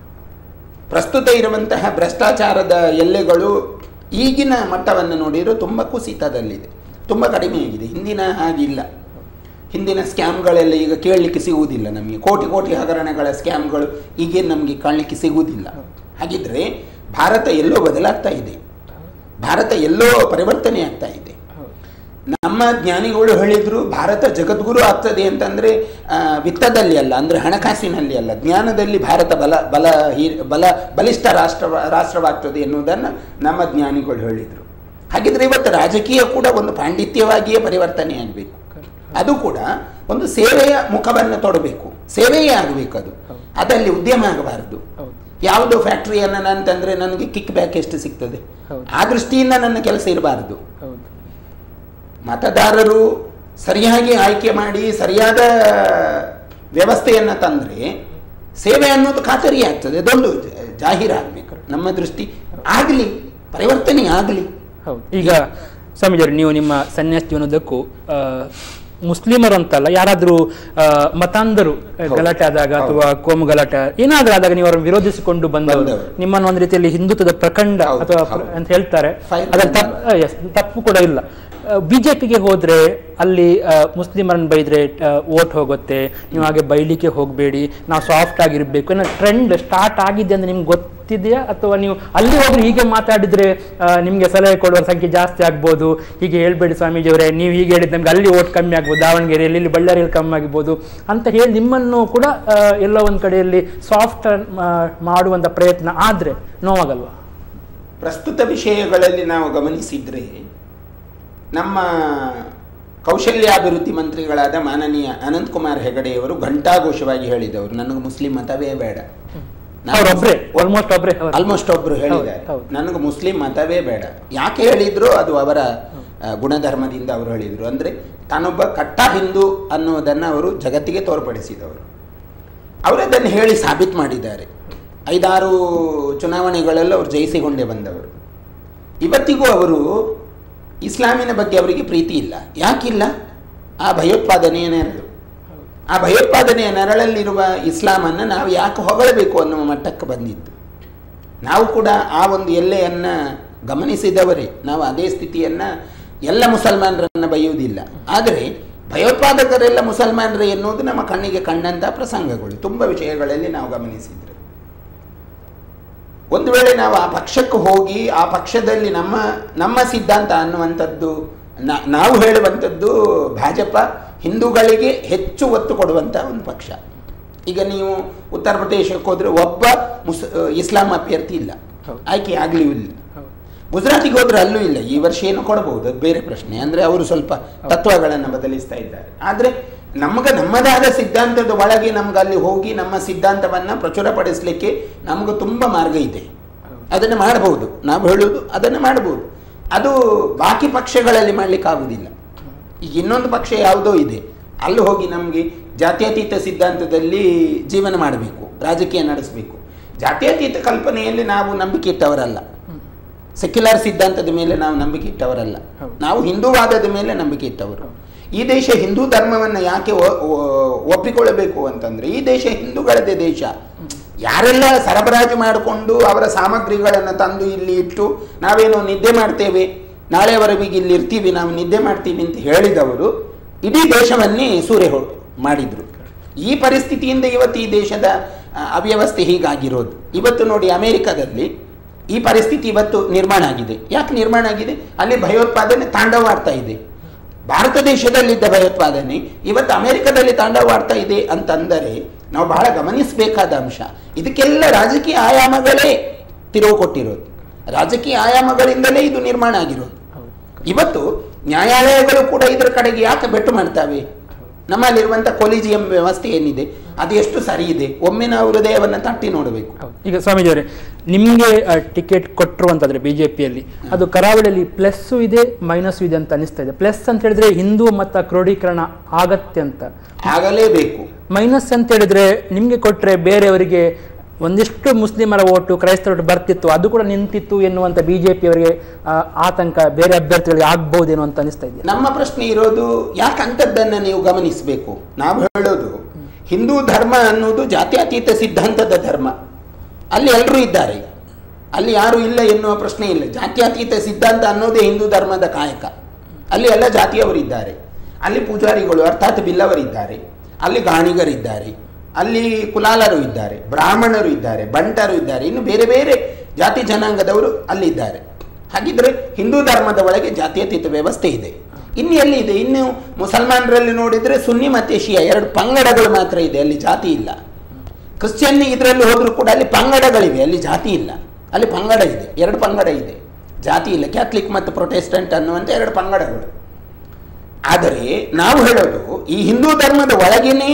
ಪ್ರಸ್ತುತ ಇರುವಂತಹ ಭ್ರಷ್ಟಾಚಾರದ ಎಲ್ಲೆಗಳು ಈಗಿನ ಮಟ್ಟವನ್ನು ನೋಡಿದ್ರೆ ತುಂಬ ಕುಸಿತದಲ್ಲಿದೆ ತುಂಬ ಕಡಿಮೆ ಆಗಿದೆ ಹಿಂದಿನ ಹಾಗಿಲ್ಲ ಹಿಂದಿನ ಸ್ಕ್ಯಾಮ್ಗಳೆಲ್ಲ ಈಗ ಕೇಳಲಿಕ್ಕೆ ಸಿಗುವುದಿಲ್ಲ ನಮಗೆ ಕೋಟಿ ಕೋಟಿ ಹಗರಣಗಳ ಸ್ಕ್ಯಾಮ್ಗಳು ಈಗೇನು ನಮಗೆ ಕಾಣಲಿಕ್ಕೆ ಸಿಗುವುದಿಲ್ಲ ಹಾಗಿದ್ರೆ ಭಾರತ ಎಲ್ಲೋ ಬದಲಾಗ್ತಾ ಇದೆ ಭಾರತ ಎಲ್ಲೋ ಪರಿವರ್ತನೆ ಆಗ್ತಾ ಇದೆ ನಮ್ಮ ಜ್ಞಾನಿಗಳು ಹೇಳಿದ್ರು ಭಾರತ ಜಗದ್ಗುರು ಆಗ್ತದೆ ಅಂತಂದ್ರೆ ಆ, ವಿತ್ತದಲ್ಲಿ ಅಲ್ಲ ಅಂದ್ರೆ ಹಣಕಾಸಿನಲ್ಲಿ ಅಲ್ಲ ಜ್ಞಾನದಲ್ಲಿ ಭಾರತ ಬಲ ಬಲ ಹೀ- ಬಲ ಬಲಿಷ್ಠ ರಾಷ್ಟ್ರ ರಾಷ್ಟ್ರವಾಗ್ತದೆ ಎನ್ನುವುದನ್ನು ನಮ್ಮ ಜ್ಞಾನಿಗಳು ಹೇಳಿದರು ಹಾಗಿದ್ರೆ ಇವತ್ತು ರಾಜಕೀಯ ಕೂಡ ಒಂದು ಪಾಂಡಿತ್ಯವಾಗಿಯೇ ಪರಿವರ್ತನೆ ಆಗಬೇಕು ಅದು ಕೂಡ ಒಂದು ಸೇವೆಯ ಮುಖವನ್ನು ತೊಡಬೇಕು ಸೇವೆಯೇ ಆಗಬೇಕು ಅದು ಅದಲ್ಲಿ ಉದ್ಯಮ ಆಗಬಾರದು ಹೌದು ಯಾವುದೋ ಫ್ಯಾಕ್ಟ್ರಿಯನ್ನು ನಾನು ತಂದರೆ ನನಗೆ ಕಿಕ್ ಬ್ಯಾಕ್ ಎಷ್ಟು ಸಿಗ್ತದೆ ಹೌದು. ಆ ದೃಷ್ಟಿಯಿಂದ ನನ್ನ ಕೆಲಸ ಇರಬಾರದು ಹೌದು ಮತದಾರರು ಸರಿಯಾಗಿ ಆಯ್ಕೆ ಮಾಡಿ ಸರಿಯಾದ ವ್ಯವಸ್ಥೆಯನ್ನು ತಂದರೆ ಸೇವೆ ಅನ್ನೋದು ಖಾತರಿ ಆಗ್ತದೆ ಅದೊಂದು ಜ- ಜಾಹೀರಾಗಬೇಕು ನಮ್ಮ ದೃಷ್ಟಿ ಆಗಲಿ ಪರಿವರ್ತನೆ ಆಗಲಿ ಹೌದು ಈಗ ಸ್ವಾಮೀಜಿಯವರು ನೀವು ನಿಮ್ಮ ಸನ್ಯಾಸ ಜೀವನದಕ್ಕೂ ಆ, ಮುಸ್ಲಿಮರು ಅಂತಲ್ಲ ಯಾರಾದರೂ ಮತಾಂಧರು ಆ, ಗಲಾಟೆ ಆದಾಗ ಅಥವಾ ಕೋಮು ಗಲಾಟೆ ಏನಾದ್ರೂ ಆದಾಗ ನೀವು ಅವರನ್ನು ವಿರೋಧಿಸಿಕೊಂಡು ಬಂದವರು ಬಂದವರು. ನಿಮ್ಮನ್ನು ಒಂದು ರೀತಿಯಲ್ಲಿ ಹಿಂದುತ್ವದ ಪ್ರಖಂಡ ಹೌದು, ಅಥವಾ ಪ್ರ- ಹೌದು. ಅಂತ ಹೇಳ್ತಾರೆ Fire ಅದರ ತಪ್ಪು ಆ, yes, ತಪ್ಪು ಕೂಡ ಇಲ್ಲ ಬಿಜೆಪಿಗೆ ಹೋದ್ರೆ ಅಲ್ಲಿ ಆ, ಮುಸ್ಲಿಮರನ್ನ ಬೈದ್ರೆ ಓಟ್ ಹೋಗುತ್ತೆ ನೀವು ಹಾಗೆ ಬೈಲಿಕ್ಕೆ ಹೋಗಬೇಡಿ ನಾವು ಸಾಫ್ಟ್ ಆಗಿರ್ಬೇಕು ಅನ್ನೋ ಟ್ರೆಂಡ್ ಸ್ಟಾರ್ಟ್ ಆಗಿದೆ ಅಂತ ನಿಮ್ಗೆ ಗೊತ್ತಿದೆಯಾ ಅಥವಾ ನೀವು ಅಲ್ಲಿ ಹೋದ್ರೆ ಹೀಗೆ ಮಾತಾಡಿದ್ರೆ ಆ, ನಿಮ್ಗೆ ಸಲಹೆ ಕೊಡುವ ಸಂಖ್ಯೆ ಜಾಸ್ತಿ ಆಗ್ಬೋದು ಹೀಗೆ ಹೇಳ್ಬೇಡಿ ಸ್ವಾಮೀಜಿ ಅವರೇ ನೀವು ಹೀಗೆ ಹೇಳಿದ್ ನಮ್ಗೆ ಅಲ್ಲಿ ಓಟ್ ಕಮ್ಮಿ ಆಗ್ಬೋದು ದಾವಣಗೆರೆಯಲ್ಲಿ ಇಲ್ಲಿ ಬಳ್ಳಾರಿಯಲ್ಲಿ ಕಮ್ಮಿ ಆಗ್ಬೋದು ಅಂತ ಹೇಳಿ ನಿಮ್ಮನ್ನು ಕೂಡ ಆ, ಎಲ್ಲೋ ಒಂದು ಕಡೆಯಲ್ಲಿ ಸಾಫ್ಟ್ ಮಾಡುವಂಥ ಪ್ರಯತ್ನ ಆದ್ರೆ ನೋವಾಗಲ್ವಾ ಪ್ರಸ್ತುತ ವಿಷಯಗಳಲ್ಲಿ ನಾವು ಗಮನಿಸಿದರೆ ನಮ್ಮ ಕೌಶಲ್ಯಾಭಿವೃದ್ಧಿ ಮಂತ್ರಿಗಳಾದ ಮಾನನೀಯ ಅನಂತಕುಮಾರ್ ಹೆಗಡೆಯವರು ಘಂಟಾಘೋಷವಾಗಿ ಹೇಳಿದವರು ನನಗೆ ಮುಸ್ಲಿಂ ಮತವೇ ಬೇಡ ಅವ್ರೊಬ್ರೆ ಆಲ್ಮೋಸ್ಟ್ ಒಬ್ರೆ ಅವ್ರು. ಆಲ್ಮೋಸ್ಟ್ ಒಬ್ರು ಹೇಳಿದ್ದಾರೆ ಹೌದು, ಹೌದು. ನನಗೆ ಮುಸ್ಲಿಂ ಮತವೇ ಬೇಡ ಯಾಕೆ ಹೇಳಿದ್ರು ಅದು ಅವರ ಆ, ಗುಣಧರ್ಮದಿಂದ ಅವರು ಹೇಳಿದರು ಅಂದರೆ ತಾನೊಬ್ಬ ಕಟ್ಟ ಹಿಂದೂ ಅನ್ನುವುದನ್ನು ಅವರು ಜಗತ್ತಿಗೆ ತೋರ್ಪಡಿಸಿದವರು ಅವರದನ್ನು ಹೇಳಿ ಸಾಬೀತು ಮಾಡಿದ್ದಾರೆ ಐದಾರು ಚುನಾವಣೆಗಳೆಲ್ಲ ಅವರು ಜಯಿಸಿಕೊಂಡೇ ಬಂದವರು ಇವತ್ತಿಗೂ ಅವರು ಇಸ್ಲಾಮಿನ ಬಗ್ಗೆ ಅವರಿಗೆ ಪ್ರೀತಿ ಇಲ್ಲ ಯಾಕಿಲ್ಲ ಆ ಭಯೋತ್ಪಾದನೆಯ ನೆರಳು ಆ ಭಯೋತ್ಪಾದನೆಯ ನೆರಳಲ್ಲಿರುವ ಇಸ್ಲಾಮನ್ನು ನಾವು ಯಾಕೆ ಹೊಗಳಬೇಕು ಅನ್ನುವ ಮಟ್ಟಕ್ಕೆ ಬಂದಿದ್ದು ನಾವು ಕೂಡ ಆ ಒಂದು ಎಲ್ಲೆಯನ್ನು ಗಮನಿಸಿದವರೇ ನಾವು ಅದೇ ಸ್ಥಿತಿಯನ್ನು ಎಲ್ಲ ಮುಸಲ್ಮಾನರನ್ನು ಬೈಯುವುದಿಲ್ಲ ಆದರೆ ಭಯೋತ್ಪಾದಕರೆಲ್ಲ ಮುಸಲ್ಮಾನರೇ ಎನ್ನುವುದು ನಮ್ಮ ಕಣ್ಣಿಗೆ ಕಂಡಂಥ ಪ್ರಸಂಗಗಳು ತುಂಬ ವಿಷಯಗಳಲ್ಲಿ ನಾವು ಗಮನಿಸಿದ್ರೆ ಒಂದು ವೇಳೆ ನಾವು ಆ ಪಕ್ಷಕ್ಕೆ ಹೋಗಿ ಆ ಪಕ್ಷದಲ್ಲಿ ನಮ್ಮ ನಮ್ಮ ಸಿದ್ಧಾಂತ ಅನ್ನುವಂಥದ್ದು ನಾ- ನಾವು ಹೇಳುವಂಥದ್ದು ಭಾಜಪ ಹಿಂದೂಗಳಿಗೆ ಹೆಚ್ಚು ಒತ್ತು ಕೊಡುವಂಥ ಒಂದು ಪಕ್ಷ ಈಗ ನೀವು ಉತ್ತರ ಪ್ರದೇಶಕ್ಕೆ ಹೋದರೆ ಒಬ್ಬ ಮುಸ್ ಇಸ್ಲಾಂ ಅಭ್ಯರ್ಥಿ ಇಲ್ಲ ಹೌದು. ಆಯ್ಕೆ ಆಗಲೂ ಇಲ್ಲ ಹೌದು. ಗುಜರಾತಿಗೆ ಹೋದ್ರೆ ಅಲ್ಲೂ ಇಲ್ಲ ಈ ವರ್ಷ ಏನು ಕೊಡಬಹುದು ಅದು ಬೇರೆ ಪ್ರಶ್ನೆ ಅಂದರೆ ಅವರು ಸ್ವಲ್ಪ ತತ್ವಗಳನ್ನು ಬದಲಿಸ್ತಾ ಇದ್ದಾರೆ ಆದರೆ ನಮಗೆ ನಮ್ಮದಾದ ಸಿದ್ಧಾಂತದ ಒಳಗೆ ನಮ್ಗೆ ಅಲ್ಲಿ ಹೋಗಿ ನಮ್ಮ ಸಿದ್ಧಾಂತವನ್ನು ಪ್ರಚುರಪಡಿಸಲಿಕ್ಕೆ ನಮಗೆ ತುಂಬ ಮಾರ್ಗ ಇದೆ ಅದನ್ನು ಮಾಡಬಹುದು ನಾವು ಹೇಳೋದು ಅದನ್ನು ಮಾಡಬಹುದು ಅದು ಬಾಕಿ ಪಕ್ಷಗಳಲ್ಲಿ ಮಾಡಲಿಕ್ಕೆ ಆಗುವುದಿಲ್ಲ ಈಗ ಇನ್ನೊಂದು ಪಕ್ಷ ಯಾವುದೋ ಇದೆ ಅಲ್ಲಿ ಹೋಗಿ ನಮಗೆ ಜಾತ್ಯತೀತ ಸಿದ್ಧಾಂತದಲ್ಲಿ ಜೀವನ ಮಾಡಬೇಕು ರಾಜಕೀಯ ನಡೆಸಬೇಕು ಜಾತ್ಯತೀತ ಕಲ್ಪನೆಯಲ್ಲಿ ನಾವು ನಂಬಿಕೆ ಇಟ್ಟವರಲ್ಲ ಸೆಕ್ಯುಲರ್ ಸಿದ್ಧಾಂತದ ಮೇಲೆ ನಾವು ನಂಬಿಕೆ ಇಟ್ಟವರಲ್ಲ ಹೌದು. ನಾವು ಹಿಂದೂವಾದದ ಮೇಲೆ ನಂಬಿಕೆ ಇಟ್ಟವರು ಈ ದೇಶ ಹಿಂದೂ ಧರ್ಮವನ್ನು ಯಾಕೆ ಒ- ಒ- ಒಪ್ಪಿಕೊಳ್ಳಬೇಕು ಅಂತಂದ್ರೆ ಈ ದೇಶ ಹಿಂದೂಗಳದೇ ದೇಶ ಯಾರೆಲ್ಲ ಸರಬರಾಜು ಮಾಡಿಕೊಂಡು ಅವರ ಸಾಮಗ್ರಿಗಳನ್ನು ತಂದು ಇಲ್ಲಿ ಇಟ್ಟು ನಾವೇನೋ ನಿದ್ದೆ ಮಾಡ್ತೇವೆ ನಾಳೆವರೆಗೆ ಇಲ್ಲಿ ಇರ್ತೀವಿ ನಾವು ನಿದ್ದೆ ಮಾಡ್ತೀವಿ ಅಂತ ಹೇಳಿದವರು ಇಡೀ ದೇಶವನ್ನೇ ಸೂರೆ ಹೊ ಮಾಡಿದ್ರು ಈ ಪರಿಸ್ಥಿತಿಯಿಂದ ಇವತ್ತು ಈ ದೇಶದ ಆ, ಅವ್ಯವಸ್ಥೆ ಹೀಗಾಗಿರೋದು ಇವತ್ತು ನೋಡಿ ಅಮೆರಿಕದಲ್ಲಿ ಈ ಪರಿಸ್ಥಿತಿ ಇವತ್ತು ನಿರ್ಮಾಣ ಆಗಿದೆ ಯಾಕೆ ನಿರ್ಮಾಣ ಆಗಿದೆ ಅಲ್ಲಿ ಭಯೋತ್ಪಾದನೆ ತಾಂಡವಾಡ್ತಾ ಇದೆ ಭಾರತ ದೇಶದಲ್ಲಿದ್ದ ಭಯೋತ್ಪಾದನೆ ಇವತ್ತು ಅಮೆರಿಕದಲ್ಲಿ ತಾಂಡವಾಡ್ತಾ ಇದೆ ಅಂತಂದರೆ ನಾವು ಬಹಳ ಗಮನಿಸಬೇಕಾದ ಅಂಶ ಇದಕ್ಕೆಲ್ಲ ರಾಜಕೀಯ ಆಯಾಮಗಳೇ ತಿರುವು ಕೊಟ್ಟಿರೋದು ರಾಜಕೀಯ ಆಯಾಮಗಳಿಂದಲೇ ಇದು ನಿರ್ಮಾಣ ಆಗಿರೋದು ಹೌದು ಇವತ್ತು ನ್ಯಾಯಾಲಯಗಳು ಕೂಡ ಇದರ ಕಡೆಗೆ ಯಾಕೆ ಬೆಟ್ಟು ಮಾಡ್ತವೆ ನಮ್ಮಲ್ಲಿರುವಂಥ ಕೊಲಿಜಿಯಂ ವ್ಯವಸ್ಥೆ ಏನಿದೆ ಅದು ಎಷ್ಟು ಸರಿ ಇದೆ ಒಮ್ಮೆ ನಾವು ಹೃದಯವನ್ನು ತಟ್ಟಿ ನೋಡಬೇಕು ಹೌದು. ಈಗ ಸ್ವಾಮೀಜಿಯವರೇ ನಿಮಗೆ ಟಿಕೆಟ್ ಕೊಟ್ಟರು ಅಂತಂದ್ರೆ ಬಿಜೆಪಿಯಲ್ಲಿ ಅದು ಕರಾವಳಿಯಲ್ಲಿ ಪ್ಲಸ್ಸು ಇದೆ ಮೈನಸ್ಸು ಇದೆ ಅಂತ ಅನಿಸ್ತಾ ಇದೆ ಪ್ಲಸ್ ಅಂತ ಹೇಳಿದ್ರೆ ಹಿಂದೂ ಮತ ಕ್ರೋಢೀಕರಣ ಆಗತ್ತೆ ಅಂತ ಆಗಲೇಬೇಕು ಮೈನಸ್ ಅಂತ ಹೇಳಿದ್ರೆ ನಿಮಗೆ ಕೊಟ್ಟರೆ ಬೇರೆಯವರಿಗೆ ಒಂದಿಷ್ಟು ಮುಸ್ಲಿಮರ ಓಟು ಕ್ರೈಸ್ತರ ಓಟು ಬರ್ತಿತ್ತು ಅದು ಕೂಡ ನಿಂತಿತ್ತು ಎನ್ನುವಂಥ ಬಿಜೆಪಿಯವರಿಗೆ ಆತಂಕ ಬೇರೆ ಅಭ್ಯರ್ಥಿಗಳಿಗೆ ಆಗ್ಬಹುದೇನೋ ಅಂತ ಅನಿಸ್ತಾ ಇದೆ ನಮ್ಮ ಪ್ರಶ್ನೆ ಇರೋದು ಯಾಕೆ ಅಂಥದ್ದನ್ನು ನೀವು ಗಮನಿಸಬೇಕು ನಾವು ಹೇಳೋದು ಹಿಂದೂ ಧರ್ಮ ಅನ್ನೋದು ಜಾತ್ಯತೀತ ಸಿದ್ಧಾಂತದ ಧರ್ಮ ಅಲ್ಲಿ ಎಲ್ಲರೂ ಇದ್ದಾರೆ ಅಲ್ಲಿ ಯಾರು ಇಲ್ಲ ಎನ್ನುವ ಪ್ರಶ್ನೆ ಇಲ್ಲ ಜಾತ್ಯತೀತ ಸಿದ್ಧಾಂತ ಅನ್ನೋದೇ ಹಿಂದೂ ಧರ್ಮದ ಕಾಯಕ ಅಲ್ಲಿ ಎಲ್ಲ ಜಾತಿಯವರಿದ್ದಾರೆ ಅಲ್ಲಿ ಪೂಜಾರಿಗಳು ಅರ್ಥಾತ್ ಬಿಲ್ಲವರಿದ್ದಾರೆ ಅಲ್ಲಿ ಗಾಣಿಗರಿದ್ದಾರೆ ಅಲ್ಲಿ ಕುಲಾಲರು ಇದ್ದಾರೆ ಬ್ರಾಹ್ಮಣರು ಇದ್ದಾರೆ ಬಂಟರು ಇದ್ದಾರೆ ಇನ್ನು ಬೇರೆ ಬೇರೆ ಜಾತಿ ಜನಾಂಗದವರು ಅಲ್ಲಿದ್ದಾರೆ ಹಾಗಿದ್ರೆ ಹಿಂದೂ ಧರ್ಮದ ಒಳಗೆ ಜಾತ್ಯತೀತ ವ್ಯವಸ್ಥೆ ಇದೆ ಇನ್ನು ಎಲ್ಲಿ ಇದೆ ಇನ್ನು ಮುಸಲ್ಮಾನರಲ್ಲಿ ನೋಡಿದರೆ ಸುನ್ನಿ ಮತ್ತು ಶಿಯಾ ಎರಡು ಪಂಗಡಗಳು ಮಾತ್ರ ಇದೆ ಅಲ್ಲಿ ಜಾತಿ ಇಲ್ಲ ಕ್ರಿಶ್ಚಿಯನ್ ಇದರಲ್ಲಿ ಹೋದರೂ ಕೂಡ ಅಲ್ಲಿ ಪಂಗಡಗಳಿವೆ ಅಲ್ಲಿ ಜಾತಿ ಇಲ್ಲ ಅಲ್ಲಿ ಪಂಗಡ ಇದೆ ಎರಡು ಪಂಗಡ ಇದೆ ಜಾತಿ ಇಲ್ಲ ಕ್ಯಾಥಲಿಕ್ ಮತ್ತು ಪ್ರೊಟೆಸ್ಟೆಂಟ್ ಅನ್ನುವಂಥ ಎರಡು ಪಂಗಡಗಳು ಆದರೆ ನಾವು ಹೇಳೋದು ಈ ಹಿಂದೂ ಧರ್ಮದ ಒಳಗೇನೆ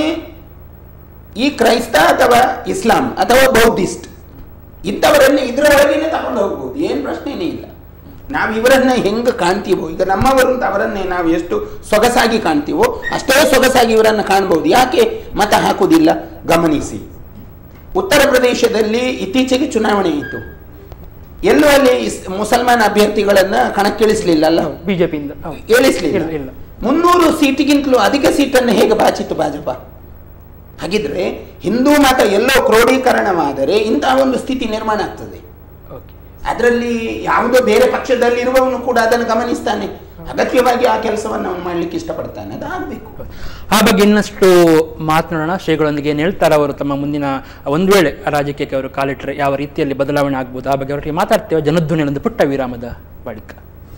ಈ ಕ್ರೈಸ್ತ ಅಥವಾ ಇಸ್ಲಾಂ ಅಥವಾ ಬೌದ್ಧಿಸ್ಟ್ ಇಂಥವರನ್ನೇ ಇದರ ಒಳಗೇನೆ ತಗೊಂಡು ಹೋಗ್ಬೋದು ಏನು ಪ್ರಶ್ನೆನೇ ಇಲ್ಲ ನಾವು ಇವರನ್ನ ಹೆಂಗೆ ಕಾಣ್ತೀವೋ ಈಗ ನಮ್ಮವರು ಅಂತ ಅವರನ್ನೇ ನಾವು ಎಷ್ಟು ಸೊಗಸಾಗಿ ಕಾಣ್ತೀವೋ ಅಷ್ಟೇ ಸೊಗಸಾಗಿ ಇವರನ್ನು ಕಾಣ್ಬೋದು ಯಾಕೆ ಮತ ಹಾಕುವುದಿಲ್ಲ ಗಮನಿಸಿ ಉತ್ತರ ಪ್ರದೇಶದಲ್ಲಿ ಇತ್ತೀಚೆಗೆ ಚುನಾವಣೆ ಇತ್ತು ಎಲ್ಲೂ ಅಲ್ಲಿ ಇಸ್- ಮುಸಲ್ಮಾನ್ ಅಭ್ಯರ್ಥಿಗಳನ್ನ ಕಣಕ್ಕಿಳಿಸ್ಲಿಲ್ಲ ಅಲ್ಲ ಬಿಜೆಪಿಯಿಂದ ಹೌದು ಇಳಿಸ್ಲಿಲ್ಲ ಇಲ್ಲ, ಇಲ್ಲ. ಮುನ್ನೂರು ಸೀಟಿಗಿಂತಲೂ ಅಧಿಕ ಸೀಟನ್ನು ಹೇಗೆ ಬಾಚಿತ್ತು ಭಾಜಪ ಹಾಗಿದ್ರೆ ಹಿಂದೂ ಮತ ಎಲ್ಲೋ ಕ್ರೋಢೀಕರಣವಾದರೆ ಇಂತಹ ಒಂದು ಸ್ಥಿತಿ ನಿರ್ಮಾಣ ಆಗ್ತದೆ ಓಕೆ ಅದರಲ್ಲಿ ಯಾವುದೋ ಬೇರೆ ಪಕ್ಷದಲ್ಲಿರುವವನು ಕೂಡ ಅದನ್ನು ಗಮನಿಸ್ತಾನೆ ಅಗತ್ಯವಾಗಿ ಆ ಕೆಲಸವನ್ನು ಅವನು ಮಾಡಲಿಕ್ಕೆ ಇಷ್ಟಪಡ್ತಾನೆ ಅದು ಆಗಬೇಕು ಆ ಬಗ್ಗೆ ಇನ್ನಷ್ಟು ಮಾತನಾಡೋಣ ಶ್ರೀಗಳೊಂದಿಗೆ ಏನು ಹೇಳ್ತಾರೆ ಅವರು ತಮ್ಮ ಮುಂದಿನ ಒಂದು ವೇಳೆ ರಾಜಕೀಯಕ್ಕೆ ಅವರು ಕಾಲಿಟ್ಟರೆ ಯಾವ ರೀತಿಯಲ್ಲಿ ಬದಲಾವಣೆ ಆಗ್ಬೋದು ಆ ಬಗ್ಗೆ ಅವರಿಗೆ ಮಾತಾಡ್ತೇವೆ ಜನಧ್ವನಿ ಒಂದು ಪುಟ್ಟ ವಿರಾಮದ ಬಳಿಕ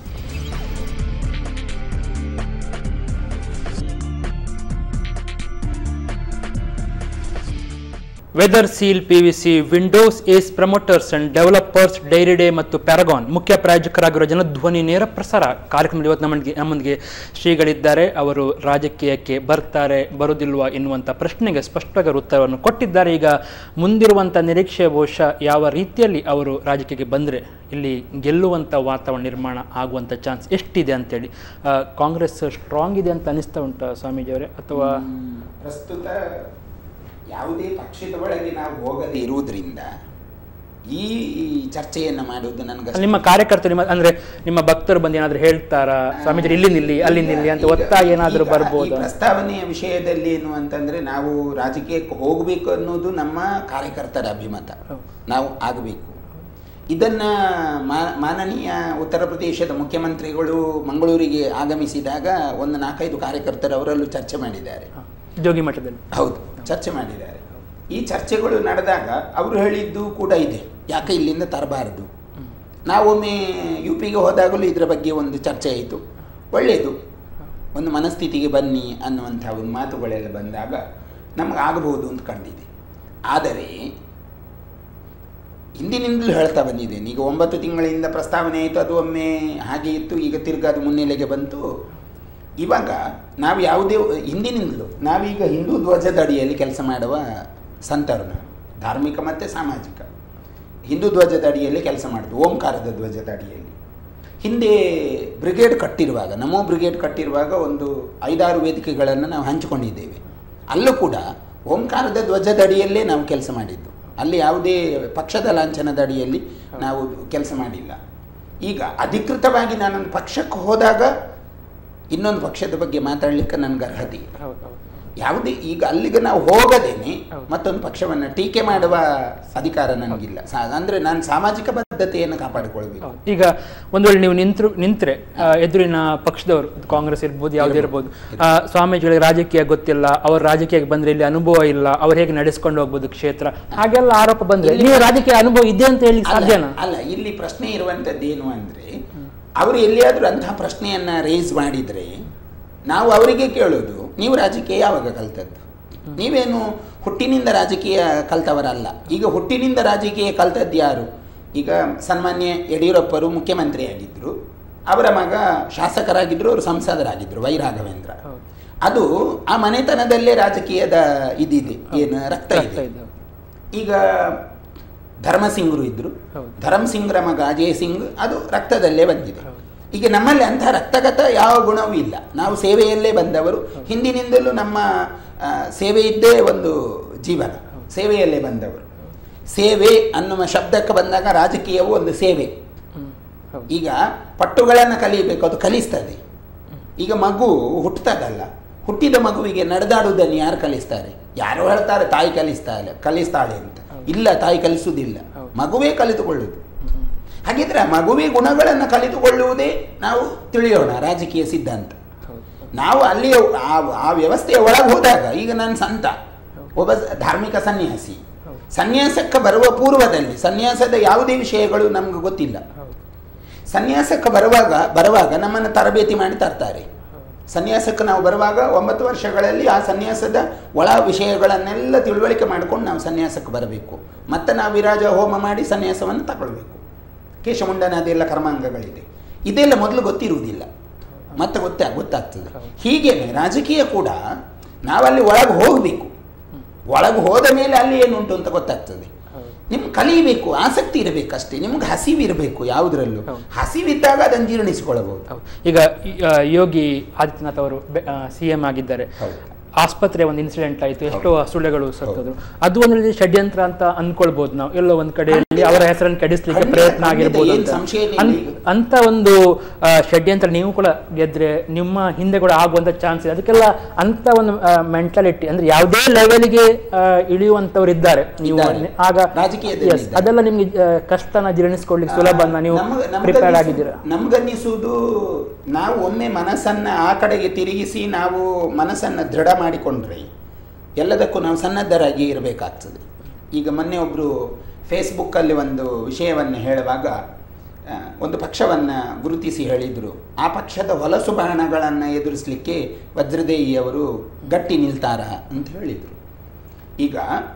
Weather Seal PVC Windows Ace Promoters and Developers Dairy Day ಮತ್ತು ಪ್ಯಾರಗಾನ್ ಮುಖ್ಯ ಪ್ರಾಯೋಜಕರಾಗಿರುವ ಜನಧ್ವನಿ ನೇರ ಪ್ರಸಾರ ಕಾರ್ಯಕ್ರಮದಲ್ಲಿ ಇವತ್ತು ನಮ್ಮೊಂದಿಗೆ ನಮ್ಮೊಂದಿಗೆ ಶ್ರೀಗಳಿದ್ದಾರೆ ಅವರು ರಾಜಕೀಯಕ್ಕೆ ಬರ್ತಾರೆ ಬರುವುದಿಲ್ವಾ ಎನ್ನುವಂಥ ಪ್ರಶ್ನೆಗೆ ಸ್ಪಷ್ಟವಾಗಿ ಅವರು ಉತ್ತರವನ್ನು ಕೊಟ್ಟಿದ್ದಾರೆ ಈಗ ಮುಂದಿರುವಂಥ ನಿರೀಕ್ಷೆ ಬಹುಶಃ ಯಾವ ರೀತಿಯಲ್ಲಿ ಅವರು ರಾಜಕೀಯಕ್ಕೆ ಬಂದರೆ ಇಲ್ಲಿ ಗೆಲ್ಲುವಂಥ ವಾತಾವರಣ ನಿರ್ಮಾಣ ಆಗುವಂಥ ಚಾನ್ಸ್ ಎಷ್ಟಿದೆ ಅಂತೇಳಿ ಆ, ಕಾಂಗ್ರೆಸ್ ಸ್ಟ್ರಾಂಗ್ ಇದೆ ಅಂತ ಅನಿಸ್ತಾ ಉಂಟಾ ಸ್ವಾಮೀಜಿಯವರೇ ಅಥವಾ ಪ್ರಸ್ತುತ ಯಾವುದೇ ಪಕ್ಷದ ಒಳಗೆ ನಾವು ಹೋಗದೆ ಇರುವುದರಿಂದ ಈ ಚರ್ಚೆಯನ್ನು ಮಾಡುವುದು ನನಗೆ ನಿಮ್ಮ ಕಾರ್ಯಕರ್ತರು ನಿಮ್ಮ ಅಂದ್ರೆ ನಿಮ್ಮ ಭಕ್ತರು ಬಂದು ಏನಾದ್ರು ಹೇಳ್ತಾರಾ ಸ್ವಾಮೀಜಿ ಇಲ್ಲಿ ನಿಲ್ಲಿ ಅಲ್ಲಿ ನಿಲ್ಲಿ ಅಂತ ಒತ್ತಾಯ ಏನಾದರೂ ಈಗ ಬರ್ಬೋದು ಈ ಪ್ರಸ್ತಾವನೆಯ ವಿಷಯದಲ್ಲಿ ಏನು ಅಂತಂದ್ರೆ ನಾವು ರಾಜಕೀಯಕ್ಕೆ ಹೋಗಬೇಕು ಅನ್ನೋದು ನಮ್ಮ ಕಾರ್ಯಕರ್ತರ ಅಭಿಮತ ಹೌದು. ನಾವು ಆಗಬೇಕು ಇದನ್ನ ಮಾ- ಮಾನನೀಯ ಉತ್ತರ ಪ್ರದೇಶದ ಮುಖ್ಯಮಂತ್ರಿಗಳು ಮಂಗಳೂರಿಗೆ ಆಗಮಿಸಿದಾಗ ಒಂದು ನಾಲ್ಕೈದು ಕಾರ್ಯಕರ್ತರು ಅವರಲ್ಲೂ ಚರ್ಚೆ ಮಾಡಿದ್ದಾರೆ ಹ. ಜೋಗಿ ಮಠದಲ್ಲಿ ಹೌದು ಚರ್ಚೆ ಮಾಡಿದ್ದಾರೆ ಈ ಚರ್ಚೆಗಳು ನಡೆದಾಗ ಅವರು ಹೇಳಿದ್ದು ಕೂಡ ಇದೆ ಯಾಕೆ ಇಲ್ಲಿಂದ ತರಬಾರದು ನಾವೊಮ್ಮೆ ಯು ಪಿಗೆ ಹೋದಾಗಲೂ ಇದರ ಬಗ್ಗೆ ಒಂದು ಚರ್ಚೆ ಆಯಿತು ಒಳ್ಳೆಯದು ಒಂದು ಮನಸ್ಥಿತಿಗೆ ಬನ್ನಿ ಅನ್ನುವಂಥ ಒಂದು ಮಾತುಗಳೆಲ್ಲ ಬಂದಾಗ ನಮಗೆ ಆಗಬಹುದು ಅಂತ ಕಂಡಿದೆ ಆದರೆ ಹಿಂದಿನಿಂದಲೂ ಹೇಳ್ತಾ ಬಂದಿದ್ದೇನೆ ಈಗ ಒಂಬತ್ತು ತಿಂಗಳಿಂದ ಪ್ರಸ್ತಾವನೆ ಆಯಿತು ಅದು ಒಮ್ಮೆ ಹಾಗೆ ಇತ್ತು ಈಗ ತಿರ್ಗಾ ಅದು ಮುನ್ನೆಲೆಗೆ ಬಂತು ಇವಾಗ ನಾವು ಯಾವುದೇ ಹಿಂದಿನಿಂದಲೂ ನಾವೀಗ ಹಿಂದೂ ಧ್ವಜದ ಅಡಿಯಲ್ಲಿ ಕೆಲಸ ಮಾಡುವ ಸಂತರು ನಾವು ಧಾರ್ಮಿಕ ಮತ್ತು ಸಾಮಾಜಿಕ ಹಿಂದೂ ಧ್ವಜದ ಅಡಿಯಲ್ಲಿ ಕೆಲಸ ಮಾಡೋದು ಓಂಕಾರದ ಧ್ವಜದ ಅಡಿಯಲ್ಲಿ ಹಿಂದೆ ಬ್ರಿಗೇಡ್ ಕಟ್ಟಿರುವಾಗ ನಮೋ ಬ್ರಿಗೇಡ್ ಕಟ್ಟಿರುವಾಗ ಒಂದು ಐದಾರು ವೇದಿಕೆಗಳನ್ನು ನಾವು ಹಂಚಿಕೊಂಡಿದ್ದೇವೆ ಅಲ್ಲೂ ಕೂಡ ಓಂಕಾರದ ಧ್ವಜದ ಅಡಿಯಲ್ಲೇ ನಾವು ಕೆಲಸ ಮಾಡಿದ್ದು ಅಲ್ಲಿ ಯಾವುದೇ ಪಕ್ಷದ ಲಾಂಛನದ ಅಡಿಯಲ್ಲಿ ನಾವು ಕೆಲಸ ಮಾಡಿಲ್ಲ ಈಗ ಅಧಿಕೃತವಾಗಿ ನಾನೊಂದು ಪಕ್ಷಕ್ಕೆ ಹೋದಾಗ ಇನ್ನೊಂದು ಪಕ್ಷದ ಬಗ್ಗೆ ಮಾತಾಡಲಿಕ್ಕೆ ನನಗೆ ಅರ್ಹತೆ ಇಲ್ಲ ಹೌದು ಹೌದು ಯಾವುದೇ ಈಗ ಅಲ್ಲಿಗೆ ನಾವು ಹೋಗದೇನೆ ಹೌದು. ಮತ್ತೊಂದು ಪಕ್ಷವನ್ನು ಟೀಕೆ ಮಾಡುವ ಅಧಿಕಾರ ನನಗಿಲ್ಲ ಸಾ- ಅಂದ್ರೆ ನಾನು ಸಾಮಾಜಿಕ ಬದ್ಧತೆಯನ್ನು ಕಾಪಾಡಿಕೊಳ್ಬೇಕು ಹೌದು. ಈಗ ಒಂದು ವೇಳೆ ನೀವು ನಿಂತರು ನಿಂತ್ರೆ ಆ, ಎದುರಿನ ಪಕ್ಷದವರು ಕಾಂಗ್ರೆಸ್ ಇರ್ಬೋದು ಯಾವುದೇ ಇರ್ಬೋದು ಆ, ಸ್ವಾಮೀಜಿಗಳಿಗೆ ರಾಜಕೀಯ ಗೊತ್ತಿಲ್ಲ ಅವ್ರ ರಾಜಕೀಯಕ್ಕೆ ಬಂದ್ರೆ ಇಲ್ಲಿ ಅನುಭವ ಇಲ್ಲ ಅವ್ರು ಹೇಗೆ ನಡೆಸ್ಕೊಂಡು ಹೋಗ್ಬೋದು ಕ್ಷೇತ್ರ ಹಾಗೆಲ್ಲ ಆರೋಪ ಬಂದ್ರೆ ನೀವು ರಾಜಕೀಯ ಅನುಭವ ಇದೆ ಅಂತ ಹೇಳಿ ಅಲ್ಲ, ಸಾಧ್ಯನಾ ಅಲ್ಲ ಇಲ್ಲಿ ಪ್ರಶ್ನೆ ಇರುವಂಥದ್ದು ಏನು ಅಂದ್ರೆ ಅವರು ಎಲ್ಲಿಯಾದ್ರೂ ಅಂತಹ ಪ್ರಶ್ನೆಯನ್ನ ರೇಸ್ ಮಾಡಿದ್ರೆ ನಾವು ಅವರಿಗೆ ಕೇಳೋದು ನೀವು ರಾಜಕೀಯ ಯಾವಾಗ ಕಲ್ತದ್ದು ನೀವೇನು ಹುಟ್ಟಿನಿಂದ ರಾಜಕೀಯ ಕಲ್ತವರಲ್ಲ ಈಗ ಹುಟ್ಟಿನಿಂದ ರಾಜಕೀಯ ಕಲ್ತದ್ದು ಯಾರು ಈಗ ಸನ್ಮಾನ್ಯ ಯಡಿಯೂರಪ್ಪರು ಮುಖ್ಯಮಂತ್ರಿ ಆಗಿದ್ರು ಅವರ ಮಗ ಶಾಸಕರಾಗಿದ್ರು ಅವರು ಸಂಸದರಾಗಿದ್ರು ವೈ ರಾಘವೇಂದ್ರ ಹೌದು. ಅದು ಆ ಮನೆತನದಲ್ಲೇ ರಾಜಕೀಯದ ಇದಿದೆ ಏನು ರಕ್ತ ರಕ್ತ ಇದೆ ಇದೆ. ಈಗ ಧರ್ಮಸಿಂಗ್ರು ಇದ್ರು ಹೌದು. ಧರ್ಮ್ ಸಿಂಗ್ರ ಮಗ ಅಜಯ್ ಸಿಂಗ್ ಅದು ರಕ್ತದಲ್ಲೇ ಬಂದಿದೆ ಹೌದು. ಈಗ ನಮ್ಮಲ್ಲಿ ಅಂತಹ ರಕ್ತಗತ ಯಾವ ಗುಣವೂ ಇಲ್ಲ ನಾವು ಸೇವೆಯಲ್ಲೇ ಬಂದವರು ಹಿಂದಿನಿಂದಲೂ ನಮ್ಮ ಆ, ಸೇವೆ ಇದ್ದೇ ಒಂದು ಜೀವನ ಸೇವೆಯಲ್ಲೇ ಬಂದವರು ಸೇವೆ ಅನ್ನುವ ಶಬ್ದಕ್ಕೆ ಬಂದಾಗ ರಾಜಕೀಯವು ಒಂದು ಸೇವೆ ಹ್ಮ್. ಹೌದು. ಈಗ ಪಟ್ಟುಗಳನ್ನು ಕಲಿಯಬೇಕು ಅದು ಕಲಿಸ್ತದೆ ಈಗ ಮಗು ಹುಟ್ಟುತ್ತದಲ್ಲ ಹುಟ್ಟಿದ ಮಗುವಿಗೆ ನಡೆದಾಡುವುದನ್ನು ಯಾರು ಕಲಿಸ್ತಾರೆ ಯಾರು ಹೇಳ್ತಾರೆ ತಾಯಿ ಕಲಿಸ್ತಾಳೆ ಕಲಿಸ್ತಾಳೆ ಅಂತ ಇಲ್ಲ ತಾಯಿ ಕಲಿಸುವುದಿಲ್ಲ ಹೌದು. ಮಗುವೇ ಕಲಿತುಕೊಳ್ಳುವುದು ಹಾಗಿದ್ರೆ ಆ ಮಗುವೇ ಗುಣಗಳನ್ನು ಕಲಿತುಕೊಳ್ಳುವುದೇ ನಾವು ತಿಳಿಯೋಣ ರಾಜಕೀಯ ಸಿದ್ಧಾಂತ ಹೌದು. ನಾವು ಅಲ್ಲಿ ಆ ಆ ವ್ಯವಸ್ಥೆಯ ಒಳಗೆ ಹೋದಾಗ ಈಗ ನಾನು ಸಂತ ಒಬ್ಬ ಧಾರ್ಮಿಕ ಸನ್ಯಾಸಿ ಹೌದು. ಸನ್ಯಾಸಕ್ಕೆ ಬರುವ ಪೂರ್ವದಲ್ಲಿ ಸನ್ಯಾಸದ ಯಾವುದೇ ವಿಷಯಗಳು ನಮ್ಗೆ ಗೊತ್ತಿಲ್ಲ ಹೌದು. ಸನ್ಯಾಸಕ್ಕೆ ಬರುವಾಗ ಬರುವಾಗ ನಮ್ಮನ್ನು ತರಬೇತಿ ಮಾಡಿ ತರ್ತಾರೆ ಸನ್ಯಾಸಕ್ಕೆ ನಾವು ಬರುವಾಗ ಒಂಬತ್ತು ವರ್ಷಗಳಲ್ಲಿ ಆ ಸನ್ಯಾಸದ ಒಳ ವಿಷಯಗಳನ್ನೆಲ್ಲ ತಿಳುವಳಿಕೆ ಮಾಡ್ಕೊಂಡು ನಾವು ಸನ್ಯಾಸಕ್ಕೆ ಬರಬೇಕು ಮತ್ತೆ ನಾವು ವಿರಾಜ ಹೋಮ ಮಾಡಿ ಸನ್ಯಾಸವನ್ನು ತಗೊಳ್ಬೇಕು ಕೇಶಮುಂಡನ ಅದೆಲ್ಲ ಕರ್ಮಾಂಗಗಳಿದೆ ಇದೆಲ್ಲ ಮೊದಲು ಗೊತ್ತಿರುವುದಿಲ್ಲ ಮತ್ತೆ ಗೊತ್ತಾ ಗೊತ್ತಾಗ್ತದೆ ಹೀಗೇನೆ ರಾಜಕೀಯ ಕೂಡ ನಾವಲ್ಲಿ ಒಳಗೆ ಹೋಗಬೇಕು ಒಳಗೆ ಹೋದ ಮೇಲೆ ಅಲ್ಲಿ ಏನುಂಟು ಅಂತ ಗೊತ್ತಾಗ್ತದೆ ಹೌದು. ನಿಮ್ಗೆ ಕಲಿಯಬೇಕು ಆಸಕ್ತಿ ಇರಬೇಕಷ್ಟೇ ನಿಮ್ಗೆ ಹಸಿವಿರಬೇಕು ಯಾವುದರಲ್ಲೂ ಹೌದು. ಹಸಿವಿದ್ದಾಗ ಅದನ್ನು ಜೀರ್ಣಿಸಿಕೊಳ್ಳಬಹುದು ಹೌದು. ಈಗ ಈ, ಆ, ಯೋಗಿ ಆದಿತ್ಯನಾಥ್ ಅವರು ಸಿ ಎಂ ಆಗಿದ್ದಾರೆ ಹೌದು. ಆಸ್ಪತ್ರೆ ಒಂದು ಇನ್ಸಿಡೆಂಟ್ ಆಯಿತು ಎಷ್ಟೋ ಸುಳ್ಳೆಗಳು ಸತ್ತೋದ್ರು ಅದು ಒಂದು ರೀತಿ ಷಡ್ಯಂತ್ರ ಅಂತ ಅನ್ಕೊಳ್ಬಹುದು ನಾವು ಎಲ್ಲೋ ಒಂದ್ ಕಡೆಯಲ್ಲಿ ಅವರ ಹೆಸರನ್ನು ಕೆಡಿಸ್ಲಿಕ್ಕೆ ಖಂಡಿತ, ಪ್ರಯತ್ನ ಖಂಡಿತ, ಆಗಿರ್ಬೋದು ಏನ್ ಅಂತ. ಸಂಶಯ ಇಲ್ಲ ಅನ್- ಈಗ. ಅಂತ ಒಂದು ಆ, ಷಡ್ಯಂತ್ರ ನೀವು ಕೂಡ ಗೆದ್ರೆ ನಿಮ್ಮ ಹಿಂದೆ ಕೂಡ ಆಗುವಂತ ಚಾನ್ಸ್ ಇದೆ ಅದಕ್ಕೆಲ್ಲ ಅಂತ ಒಂದು ಮೆಂಟಾಲಿಟಿ ಅಂದ್ರೆ ಯಾವುದೇ ಲೆವೆಲ್ಗೆ ಇಳಿಯುವಂತವ್ರು ಇದ್ದಾರೆ ನೀವು ಇದ್ದಾರೆ. ಆಗ ರಾಜಕೀಯದಲ್ಲಿ Yes, ಇದ್ದಾರೆ. ಅದೆಲ್ಲ ನಿಮ್ಗೆ ಆ, ಕಷ್ಟನ ಜೀರ್ಣಿಸ್ಕೊಳ್ಳಿಕ್ಕೆ ಸುಲಭ ಅಂತ ನೀವು ನಮ್ಗ- ನಮ್ಗನ್ನಿಸು- ಪ್ರಿಪೇರ್ಡ್ ಆಗಿದ್ದೀರಾ ನಮ್ಗನ್ನಿಸುವುದು ನಾವು ಒಮ್ಮೆ ಮನಸ್ಸನ್ನ ಆ ಕಡೆಗೆ ತಿರುಗಿಸಿ ನಾವು ಮನಸ್ಸನ್ನ ದೃಢ ಮಾಡಿಕೊಂಡ್ರೆ ಎಲ್ಲದಕ್ಕೂ ನಾವು ಸನ್ನದ್ಧರಾಗಿ ಇರಬೇಕಾಗ್ತದೆ ಈಗ ಮೊನ್ನೆ ಒಬ್ಬರು ಫೇಸ್ಬುಕ್ಕಲ್ಲಿ ಒಂದು ವಿಷಯವನ್ನು ಹೇಳುವಾಗ ಆ, ಒಂದು ಪಕ್ಷವನ್ನು ಗುರುತಿಸಿ ಹೇಳಿದರು ಆ ಪಕ್ಷದ ಹೊಲಸು ಬಾಣಗಳನ್ನು ಎದುರಿಸಲಿಕ್ಕೆ ವಜ್ರದೇಯಿಯವರು ಗಟ್ಟಿ ನಿಲ್ತಾರ ಅಂತ ಹೇಳಿದರು ಈಗ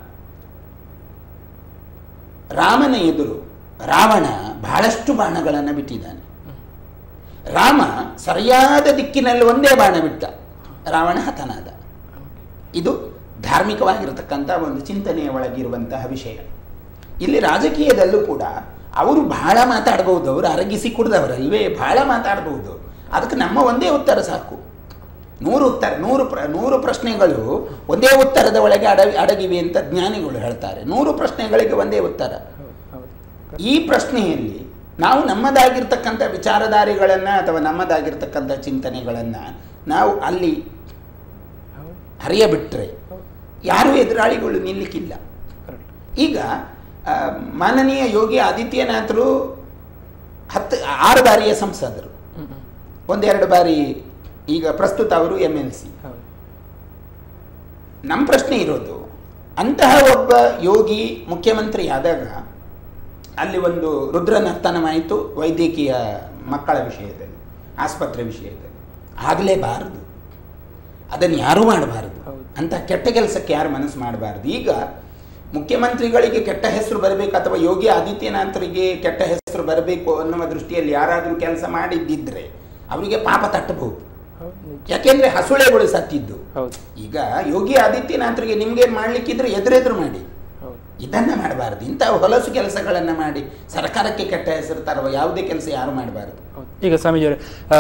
ರಾಮನ ಎದುರು ರಾವಣ ಬಹಳಷ್ಟು ಬಾಣಗಳನ್ನು ಬಿಟ್ಟಿದ್ದಾನೆ ರಾಮ ಸರಿಯಾದ ದಿಕ್ಕಿನಲ್ಲಿ ಒಂದೇ ಬಾಣ ಬಿಟ್ಟ ರಾವಣ ಹತನಾದ ಇದು ಧಾರ್ಮಿಕವಾಗಿರತಕ್ಕಂಥ ಒಂದು ಚಿಂತನೆಯ ಒಳಗಿರುವಂತಹ ವಿಷಯ ಇಲ್ಲಿ ರಾಜಕೀಯದಲ್ಲೂ ಕೂಡ ಅವರು ಬಹಳ ಮಾತಾಡ್ಬೋದು ಅವರು ಅರಗಿಸಿ ಕುಡ್ದವರಲ್ವೇ ಬಹಳ ಮಾತಾಡ್ಬೋದು ಅದಕ್ಕೆ ನಮ್ಮ ಒಂದೇ ಉತ್ತರ ಸಾಕು ನೂರು ಉತ್ತರ ನೂರು ಪ್ರ ನೂರು ಪ್ರಶ್ನೆಗಳು ಒಂದೇ ಉತ್ತರದ ಒಳಗೆ ಅಡ ಅಡಗಿವೆ ಅಂತ ಜ್ಞಾನಿಗಳು ಹೇಳ್ತಾರೆ ನೂರು ಪ್ರಶ್ನೆಗಳಿಗೆ ಒಂದೇ ಉತ್ತರ ಹೌದು ಈ ಪ್ರಶ್ನೆಯಲ್ಲಿ ನಾವು ನಮ್ಮದಾಗಿರ್ತಕ್ಕಂಥ ವಿಚಾರಧಾರೆಗಳನ್ನು ಅಥವಾ ನಮ್ಮದಾಗಿರ್ತಕ್ಕಂಥ ಚಿಂತನೆಗಳನ್ನು ನಾವು ಅಲ್ಲಿ ಹೌದು ಹರಿಯಬಿಟ್ರೆ ಯಾರೂ ಎದುರಾಳಿಗಳು ನಿಲ್ಲಕ್ಕಿಲ್ಲ ಕರೆಕ್ಟ್ ಈಗ ಆ, ಮಾನನೀಯ ಯೋಗಿ ಆದಿತ್ಯನಾಥರು ಹತ್ತು ಆರು ಬಾರಿಯ ಸಂಸದರು ಹ್ಮ್ ಹ್ಮ್. ಒಂದೆರಡು ಬಾರಿ ಈಗ ಪ್ರಸ್ತುತ ಅವರು ಎಮ್ ಎಲ್ ಸಿ ಹೌದು ನಮ್ಮ ಪ್ರಶ್ನೆ ಇರೋದು ಅಂತಹ ಒಬ್ಬ ಯೋಗಿ ಮುಖ್ಯಮಂತ್ರಿ ಆದಾಗ ಅಲ್ಲಿ ಒಂದು ರುದ್ರನರ್ತನವಾಯಿತು ವೈದ್ಯಕೀಯ ಮಕ್ಕಳ ವಿಷಯದಲ್ಲಿ ಆಸ್ಪತ್ರೆ ವಿಷಯದಲ್ಲಿ ಆಗಲೇಬಾರದು ಅದನ್ನು ಯಾರೂ ಮಾಡಬಾರದು ಹೌದು. ಅಂತ ಕೆಟ್ಟ ಕೆಲಸಕ್ಕೆ ಯಾರು ಮನಸ್ಸು ಮಾಡಬಾರದು ಈಗ ಮುಖ್ಯಮಂತ್ರಿಗಳಿಗೆ ಕೆಟ್ಟ ಹೆಸರು ಬರಬೇಕು ಅಥವಾ ಯೋಗಿ ಆದಿತ್ಯನಾಥರಿಗೆ ಕೆಟ್ಟ ಹೆಸರು ಬರಬೇಕು ಅನ್ನುವ ದೃಷ್ಟಿಯಲ್ಲಿ ಯಾರಾದರೂ ಕೆಲಸ ಮಾಡಿದ್ದಿದ್ರೆ ಅವರಿಗೆ ಪಾಪ ತಟ್ಟಬಹುದು ಹೌದು ನಿಜ. ಯಾಕೆಂದ್ರೆ ಹಸುಳೆಗಳು ಸತ್ತಿದ್ದು ಹೌದು ಈಗ ಯೋಗಿ ಆದಿತ್ಯನಾಥರಿಗೆ ನಿಮ್ಗೇನು ಮಾಡ್ಲಿಕ್ಕಿದ್ರೆ ಎದುರೆದುರು ಮಾಡಿ ಹೌದು ಇದನ್ನ ಮಾಡಬಾರದು ಇಂಥ ಹೊಲಸು ಕೆಲಸಗಳನ್ನು ಮಾಡಿ ಸರ್ಕಾರಕ್ಕೆ ಕೆಟ್ಟ ಹೆಸರು ತರುವ ಯಾವುದೇ ಕೆಲಸ ಯಾರು ಮಾಡಬಾರದು ಹೌದು. ಈಗ ಸ್ವಾಮೀಜಿಯವರೇ ಆ,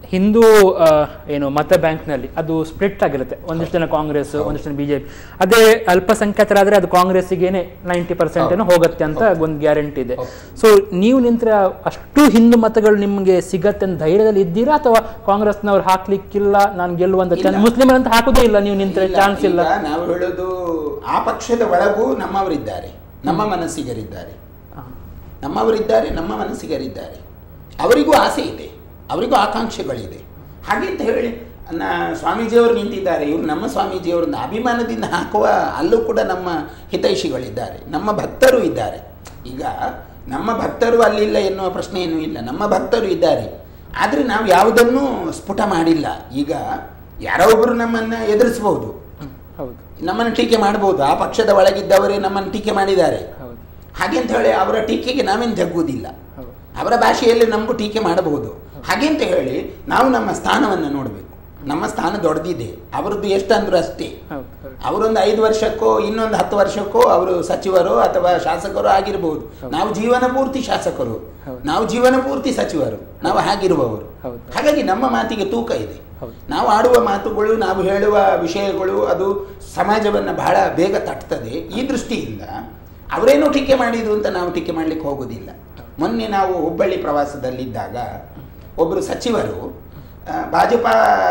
ಹಿಂದೂ ಆ, ಏನು ಮತ ಬ್ಯಾಂಕ್ನಲ್ಲಿ ಅದು ಸ್ಪ್ಲಿಟ್ ಆಗಿರುತ್ತೆ ಒಂದಿಷ್ಟು ಜನ ಕಾಂಗ್ರೆಸ್ ಒಂದಿಷ್ಟು ಜನ ಬಿಜೆಪಿ ಅದೇ ಅಲ್ಪಸಂಖ್ಯಾತರಾದ್ರೆ ಅದು ಕಾಂಗ್ರೆಸ್ಸಿಗೇನೆ ನೈಂಟಿ ಪರ್ಸೆಂಟ್ ಏನೋ ಹೋಗುತ್ತೆ ಅಂತ ಒಂದು ಗ್ಯಾರಂಟಿ ಇದೆ ಸೊ ನೀವು ನಿಂತರ ಅಷ್ಟು ಹಿಂದೂ ಮತಗಳು ನಿಮಗೆ ಸಿಗತ್ತೆ ಅಂತ ಧೈರ್ಯದಲ್ಲಿ ಇದ್ದೀರಾ ಅಥವಾ ಕಾಂಗ್ರೆಸ್ನವ್ರು ಹಾಕ್ಲಿಕ್ಕಿಲ್ಲ ನಾನು ಗೆಲ್ಲುವಂತ ಚಾನ್ಸ್ ಮುಸ್ಲಿಮರ್ ಅಂತ ಹಾಕುದೇ ಇಲ್ಲ ನೀವು ನಿಂತ್ರೆ ಇಲ್ಲ, ಚಾನ್ಸ್ ಇಲ್ಲ ಈಗ ನಾವು ಹೇಳೋದು ಆ ಪಕ್ಷದ ಒಳಗೂ ನಮ್ಮವರಿದ್ದಾರೆ ನಮ್ಮ ಮನಸ್ಸಿಗರಿದ್ದಾರೆ ನಮ್ಮವರಿದ್ದಾರೆ ನಮ್ಮ ಮನಸ್ಸಿಗರಿದ್ದಾರೆ ಅವರಿಗೂ ಆಸೆ ಇದೆ ಅವರಿಗೂ ಆಕಾಂಕ್ಷೆಗಳಿದೆ ಹಾಗೆ ಅಂತ ಹೇಳಿ ನಾ ಸ್ವಾಮೀಜಿಯವರು ನಿಂತಿದ್ದಾರೆ ಇವರು ನಮ್ಮ ಸ್ವಾಮೀಜಿಯವರನ್ನ ಅಭಿಮಾನದಿಂದ ಹಾಕುವ ಅಲ್ಲೂ ಕೂಡ ನಮ್ಮ ಹಿತೈಷಿಗಳಿದ್ದಾರೆ ನಮ್ಮ ಭಕ್ತರು ಇದ್ದಾರೆ ಈಗ ನಮ್ಮ ಭಕ್ತರು ಅಲ್ಲಿಲ್ಲ ಎನ್ನುವ ಪ್ರಶ್ನೆ ಏನೂ ಇಲ್ಲ ನಮ್ಮ ಭಕ್ತರು ಇದ್ದಾರೆ ಆದರೆ ನಾವು ಯಾವುದನ್ನೂ ಸ್ಫುಟ ಮಾಡಿಲ್ಲ ಈಗ ಯಾರೋ ಒಬ್ಬರು ನಮ್ಮನ್ನು ಎದುರಿಸಬಹುದು ಹೌದು ನಮ್ಮನ್ನು ಟೀಕೆ ಮಾಡಬಹುದು ಆ ಪಕ್ಷದ ಒಳಗಿದ್ದವರೇ ನಮ್ಮನ್ನು ಟೀಕೆ ಮಾಡಿದ್ದಾರೆ ಹೌದು ಹಾಗೆ ಅಂತ ಹೇಳಿ ಅವರ ಟೀಕೆಗೆ ನಾವೇನು ಜಗ್ಗುವುದಿಲ್ಲ ಹೌದು ಅವರ ಭಾಷೆಯಲ್ಲಿ ನಮಗೂ ಟೀಕೆ ಮಾಡಬಹುದು ಹಾಗೆ ಅಂತ ಹೇಳಿ ನಾವು ನಮ್ಮ ಸ್ಥಾನವನ್ನು ನೋಡಬೇಕು ನಮ್ಮ ಸ್ಥಾನ ದೊಡ್ಡದಿದೆ ಅವರದ್ದು ಎಷ್ಟಂದ್ರೂ ಅಷ್ಟೇ ಹೌದು ಹೌದು ಅವರೊಂದು ಐದು ವರ್ಷಕ್ಕೋ ಇನ್ನೊಂದು ಹತ್ತು ವರ್ಷಕ್ಕೋ ಅವರು ಸಚಿವರು ಅಥವಾ ಶಾಸಕರು ಆಗಿರಬಹುದು ನಾವು ಜೀವನ ಪೂರ್ತಿ ಶಾಸಕರು ಹೌದು. ನಾವು ಜೀವನ ಪೂರ್ತಿ ಸಚಿವರು ನಾವು ಹಾಗಿರುವವರು ಹೌದು. ಹಾಗಾಗಿ ನಮ್ಮ ಮಾತಿಗೆ ತೂಕ ಇದೆ ಹೌದು. ನಾವು ಆಡುವ ಮಾತುಗಳು ನಾವು ಹೇಳುವ ವಿಷಯಗಳು ಅದು ಸಮಾಜವನ್ನು ಬಹಳ ಬೇಗ ತಟ್ತದೆ ಈ ದೃಷ್ಟಿಯಿಂದ ಅವರೇನೋ ಟೀಕೆ ಮಾಡಿದ್ರು ಅಂತ ನಾವು ಟೀಕೆ ಮಾಡಲಿಕ್ಕೆ ಹೋಗೋದಿಲ್ಲ ಮೊನ್ನೆ ನಾವು ಹುಬ್ಬಳ್ಳಿ ಪ್ರವಾಸದಲ್ಲಿದ್ದಾಗ ಒಬ್ಬರು ಸಚಿವರು ಆ, ಭಾಜಪ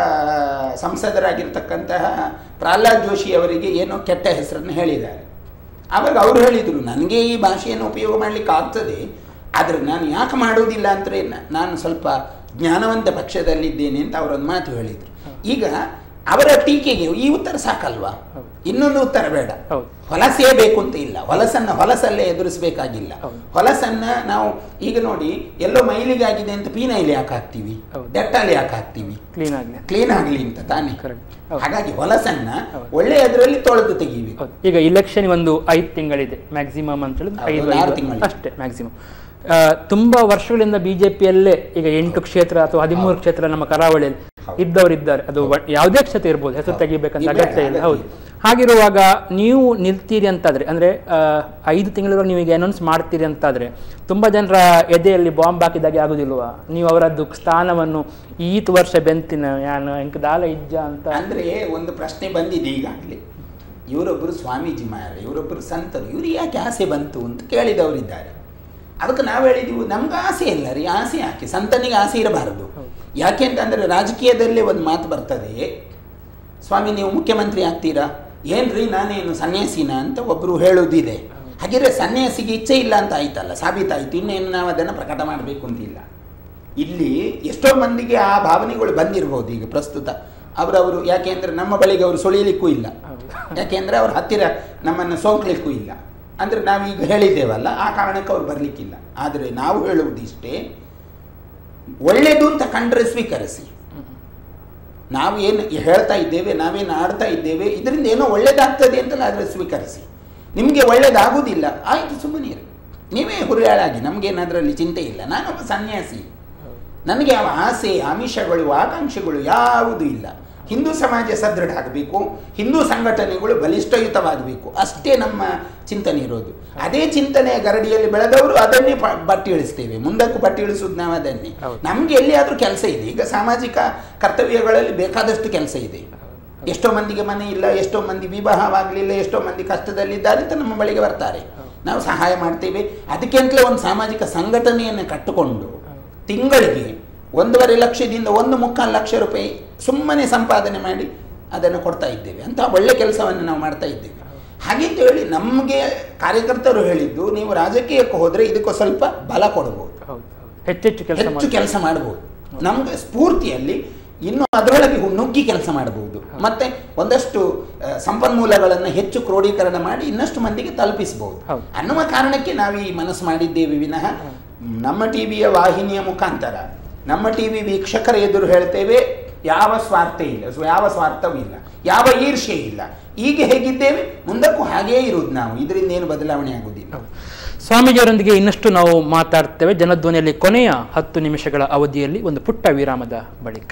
ಸಂಸದರಾಗಿರ್ತಕ್ಕಂತಹ ಪ್ರಹ್ಲಾದ್ ಜೋಶಿ ಅವರಿಗೆ ಏನೋ ಕೆಟ್ಟ ಹೆಸರನ್ನು ಹೇಳಿದ್ದಾರೆ ಆವಾಗ ಅವರು ಹೇಳಿದರು ನನಗೆ ಈ ಭಾಷೆಯನ್ನು ಉಪಯೋಗ ಮಾಡಲಿಕ್ಕೆ ಆಗ್ತದೆ ಆದರೆ ನಾನು ಯಾಕೆ ಮಾಡುವುದಿಲ್ಲ ಅಂದರೆ ನಾನು ಸ್ವಲ್ಪ ಜ್ಞಾನವಂತ ಪಕ್ಷದಲ್ಲಿದ್ದೇನೆ ಅಂತ ಅವರೊಂದು ಮಾತು ಹೇಳಿದರು ಈಗ ಅವರ ಟೀಕೆಗೆ ಈ ಉತ್ತರ ಸಾಕಲ್ವಾ ಹೌದು. ಇನ್ನೊಂದು ಉತ್ತರ ಬೇಡ ಹೌದು ಹೊಲಸೇ ಬೇಕು ಅಂತ ಇಲ್ಲ ಹೊಲಸನ್ನ ಹೊಲಸಲ್ಲೇ ಎದುರಿಸಬೇಕಾಗಿಲ್ಲ ಹೌದು. ಹೊಲಸನ್ನ ನಾವು ಈಗ ನೋಡಿ ಎಲ್ಲೋ ಮೈಲಿಗಾಗಿದೆ ಅಂತ ಪೀನೈಲಿ ಯಾಕೆ ಹಾಕ್ತೀವಿ ಹೌದು. ಡೆಟ್ಟಾಲಿ ಯಾಕೆ ಹಾಕ್ತೀವಿ ಕ್ಲೀನ್ ಆಗಲಿ ಕ್ಲೀನ್ ಆಗಲಿ ಅಂತ ತಾನೇ Correct. ಹೌದು. ಹಾಗಾಗಿ ಹೊಲಸನ್ನ ಹೌದು. ಒಳ್ಳೆಯದರಲ್ಲಿ ತೊಳೆದು ತೆಗೀಬೇಕು ಹೌದು ಈಗ ಇಲೆಕ್ಷನ್ ಒಂದು ಐದು ತಿಂಗಳಿದೆ ಮ್ಯಾಕ್ಸಿಮಮ್ ಅಂತ ಹೇಳಿದ್ರೆ ಹೌದು, ಐದು ಒಂದು ಆರು ಐದು ತಿಂಗಳು. ಅಷ್ಟೇ ಮ್ಯಾಕ್ಸಿಮಮ್ ತುಂಬಾ ವರ್ಷಗಳಿಂದ ಬಿಜೆಪಿಯಲ್ಲೇ ಈಗ ಎಂಟು ಕ್ಷೇತ್ರ ಅಥವಾ ಹದಿಮೂರು ಕ್ಷೇತ್ರ ನಮ್ಮ ಕರಾವಳಿಯಲ್ಲಿ ಹೌದು. ಇದ್ದವರಿದ್ದಾರೆ ಅದು ವ- ಯಾವುದೇ ಕ್ಷೇತ್ರ ಇರ್ಬೋದು ಹೆಸರು ಹೌದು. ತೆಗಿಬೇಕಂತ ಇಲ್ಲ, ಅಗತ್ಯ ಇಲ್ಲ ಅಗತ್ಯ ಹೌದು ಇಲ್ಲ. ಹಾಗಿರುವಾಗ ನೀವು ನಿಲ್ತೀರಿ ಅಂತಾದ್ರೆ ಅಂದ್ರೆ ಆ, ಐದು ತಿಂಗಳು ನೀವು ಈಗ ಅನೌನ್ಸ್ ಮಾಡ್ತೀರಿ ಅಂತಾದ್ರೆ ತುಂಬಾ ಜನರ ಎದೆಯಲ್ಲಿ ಬಾಂಬ್ ಹಾಕಿದಾಗೆ ಆಗುದಿಲ್ವಾ ನೀವು ಅವರದ್ದು ಸ್ಥಾನವನ್ನು ಈತ್ ವರ್ಷ ಬೆಂತಿನ ಯಾನು ಎಂಕ್ ದಾಲ ಇಜ್ಜ ಅಂತ ಅಂದ್ರೆ ಒಂದು ಪ್ರಶ್ನೆ ಬಂದಿದೆ ಈಗಾಗಲೇ ಇವರೊಬ್ಬರು ಸ್ವಾಮೀಜಿ ಮಾರ ಇವರೊಬ್ಬರು ಸಂತರು ಇವ್ರು ಯಾಕೆ ಆಸೆ ಬಂತು ಅಂತ ಕೇಳಿದವರಿದ್ದಾರೆ ಅದಕ್ಕೆ ನಾವು ಹೇಳಿದೀವಿ ನಮ್ಗೆ ಆಸೆ ಇಲ್ಲ ರೀ ಆಸೆ ಯಾಕೆ ಸಂತನಿಗೆ ಆಸೆ ಇರಬಾರದು ಹೌದು. ಯಾಕೆ ಅಂತಂದ್ರೆ ರಾಜಕೀಯದಲ್ಲೇ ಒಂದು ಮಾತು ಬರ್ತದೆ ಸ್ವಾಮಿ ನೀವು ಮುಖ್ಯಮಂತ್ರಿ ಆಗ್ತೀರಾ ಏನ್ರಿ ನಾನೇನು ಸನ್ಯಾಸಿನ ಅಂತ ಒಬ್ಬರು ಹೇಳೋದಿದೆ ಹಾಗಿದ್ರೆ ಸನ್ಯಾಸಿಗೆ ಇಚ್ಛೆ ಇಲ್ಲ ಅಂತ ಆಯ್ತಲ್ಲ ಸಾಬೀತಾಯ್ತು ಇನ್ನೇನು ನಾವು ಅದನ್ನು ಪ್ರಕಟ ಮಾಡಬೇಕು ಅಂತಿಲ್ಲ ಇಲ್ಲಿ ಎಷ್ಟೋ ಮಂದಿಗೆ ಆ ಭಾವನೆಗಳು ಬಂದಿರ್ಬೋದು ಈಗ ಪ್ರಸ್ತುತ ಅವರವರು ಯಾಕೆಂದ್ರೆ ನಮ್ಮ ಬಳಿಗೆ ಅವರು ಸುಳಿಲಿಕ್ಕೂ ಇಲ್ಲ ಹೌದು. ಯಾಕೆಂದ್ರೆ ಅವ್ರ ಹತ್ತಿರ ನಮ್ಮನ್ನು ಸೋಂಕ್ಲಿಕ್ಕೂ ಇಲ್ಲ ಅಂದರೆ ನಾವೀಗ ಹೇಳಿದ್ದೇವಲ್ಲ ಆ ಕಾರಣಕ್ಕೆ ಅವ್ರು ಬರಲಿಕ್ಕಿಲ್ಲ ಆದರೆ ನಾವು ಹೇಳುವುದಿಷ್ಟೇ ಒಳ್ಳೆಯದು ಅಂತ ಕಂಡ್ರೆ ಸ್ವೀಕರಿಸಿ ನಾವು ಏನು ಹೇಳ್ತಾ ಇದ್ದೇವೆ ನಾವೇನು ಆಡ್ತಾ ಇದ್ದೇವೆ ಇದರಿಂದ ಏನೋ ಒಳ್ಳೇದಾಗ್ತದೆ ಅಂತಲ್ಲ ಆದರೆ ಸ್ವೀಕರಿಸಿ ನಿಮಗೆ ಒಳ್ಳೇದಾಗುವುದಿಲ್ಲ ಆಯಿತು ಸುಮ್ಮನೆ ಇರಿ ನೀವೇ ಹುರಿಯಾಳಾಗಿ ನಮಗೇನು ಅದರಲ್ಲಿ ಚಿಂತೆ ಇಲ್ಲ ನಾನೊಬ್ಬ ಸನ್ಯಾಸಿ ನನಗೆ ಯಾವ ಆಸೆ ಆಮಿಷಗಳು ಆಕಾಂಕ್ಷೆಗಳು ಯಾವುದೂ ಇಲ್ಲ ಹಿಂದೂ ಸಮಾಜ ಸದೃಢ ಆಗಬೇಕು ಹಿಂದೂ ಸಂಘಟನೆಗಳು ಬಲಿಷ್ಠಯುತವಾಗಬೇಕು ಅಷ್ಟೇ ನಮ್ಮ ಚಿಂತನೆ ಇರೋದು ಅದೇ ಚಿಂತನೆಯ ಗರಡಿಯಲ್ಲಿ ಬೆಳೆದವರು ಅದನ್ನೇ ಪ- ಬಟ್ಟಿ ಇಳಿಸ್ತೇವೆ ಮುಂದಕ್ಕೂ ಬಟ್ಟಿ ಇಳಿಸೋದು ನಾವು ಅದನ್ನೇ ಹೌದು. ನಮಗೆ ಎಲ್ಲಿಯಾದರೂ ಕೆಲಸ ಇದೆ ಈಗ ಸಾಮಾಜಿಕ ಕರ್ತವ್ಯಗಳಲ್ಲಿ ಬೇಕಾದಷ್ಟು ಕೆಲಸ ಇದೆ ಎಷ್ಟೋ ಮಂದಿಗೆ ಮನೆ ಇಲ್ಲ ಎಷ್ಟೋ ಮಂದಿ ವಿವಾಹವಾಗಲಿಲ್ಲ ಎಷ್ಟೋ ಮಂದಿ ಕಷ್ಟದಲ್ಲಿದ್ದಾರೆ ಅಂತ ನಮ್ಮ ಬಳಿಗೆ ಬರ್ತಾರೆ ನಾವು ಸಹಾಯ ಮಾಡ್ತೇವೆ ಅದಕ್ಕೆಂತಲೇ ಒಂದು ಸಾಮಾಜಿಕ ಸಂಘಟನೆಯನ್ನು ಕಟ್ಟಿಕೊಂಡು ತಿಂಗಳಿಗೆ ಒಂದೂವರೆ ಲಕ್ಷದಿಂದ ಒಂದು ಮುಕ್ಕಾಲು ಲಕ್ಷ ರೂಪಾಯಿ ಸುಮ್ಮನೆ ಸಂಪಾದನೆ ಮಾಡಿ ಅದನ್ನು ಕೊಡ್ತಾ ಇದ್ದೇವೆ ಅಂತ ಒಳ್ಳೆ ಕೆಲಸವನ್ನು ನಾವು ಮಾಡ್ತಾ ಇದ್ದೇವೆ ಹಾಗೆ ಅಂತ ಹೇಳಿ ನಮಗೆ ಕಾರ್ಯಕರ್ತರು ಹೇಳಿದ್ದು ನೀವು ರಾಜಕೀಯಕ್ಕೆ ಹೋದರೆ ಇದಕ್ಕೂ ಸ್ವಲ್ಪ ಬಲ ಕೊಡಬಹುದು ಹೌದು ಹೌದು ಹೆಚ್ಚೆಚ್ಚು ಕೆಲಸ ಹೆಚ್ಚು ಮಾಡಿ ಕೆಲಸ ಮಾಡಬಹುದು ನಮ್ಗೆ ಸ್ಫೂರ್ತಿಯಲ್ಲಿ ಇನ್ನು ಅದರೊಳಗೆ ಹು- ನುಗ್ಗಿ ಕೆಲಸ ಮಾಡಬಹುದು ಮತ್ತೆ ಒಂದಷ್ಟು ಆ, ಸಂಪನ್ಮೂಲಗಳನ್ನು ಹೆಚ್ಚು ಕ್ರೋಢೀಕರಣ ಮಾಡಿ ಇನ್ನಷ್ಟು ಮಂದಿಗೆ ತಲುಪಿಸಬಹುದು ಹೌದು. ಅನ್ನುವ ಕಾರಣಕ್ಕೆ ನಾವು ಈ ಮನಸ್ಸು ಮಾಡಿದ್ದೇವೆ ವಿನಃ ನಮ್ಮ ಟಿವಿಯ ವಾಹಿನಿಯ ಮುಖಾಂತರ ನಮ್ಮ ಟಿವಿ ವೀಕ್ಷಕರ ಎದುರು ಹೇಳ್ತೇವೆ ಯಾವ ಸ್ವಾರ್ಥ ಇಲ್ಲ ಸ್ವ- ಯಾವ ಸ್ವಾರ್ಥವೂ ಇಲ್ಲ ಯಾವ ಈರ್ಷ್ಯೆ ಇಲ್ಲ ಈಗ ಹೇಗಿದ್ದೇವೆ ಮುಂದಕ್ಕೂ ಹಾಗೇ ಇರುವುದು ನಾವು ಇದರಿಂದ ಏನು ಬದಲಾವಣೆ ಆಗುವುದಿಲ್ಲ ಸ್ವಾಮೀಜಿಯವರೊಂದಿಗೆ ಇನ್ನಷ್ಟು ನಾವು ಮಾತಾಡ್ತೇವೆ ಜನಧ್ವನಿಯಲ್ಲಿ ಕೊನೆಯ ಹತ್ತು ನಿಮಿಷಗಳ ಅವಧಿಯಲ್ಲಿ ಒಂದು ಪುಟ್ಟ ವಿರಾಮದ ಬಳಿಕ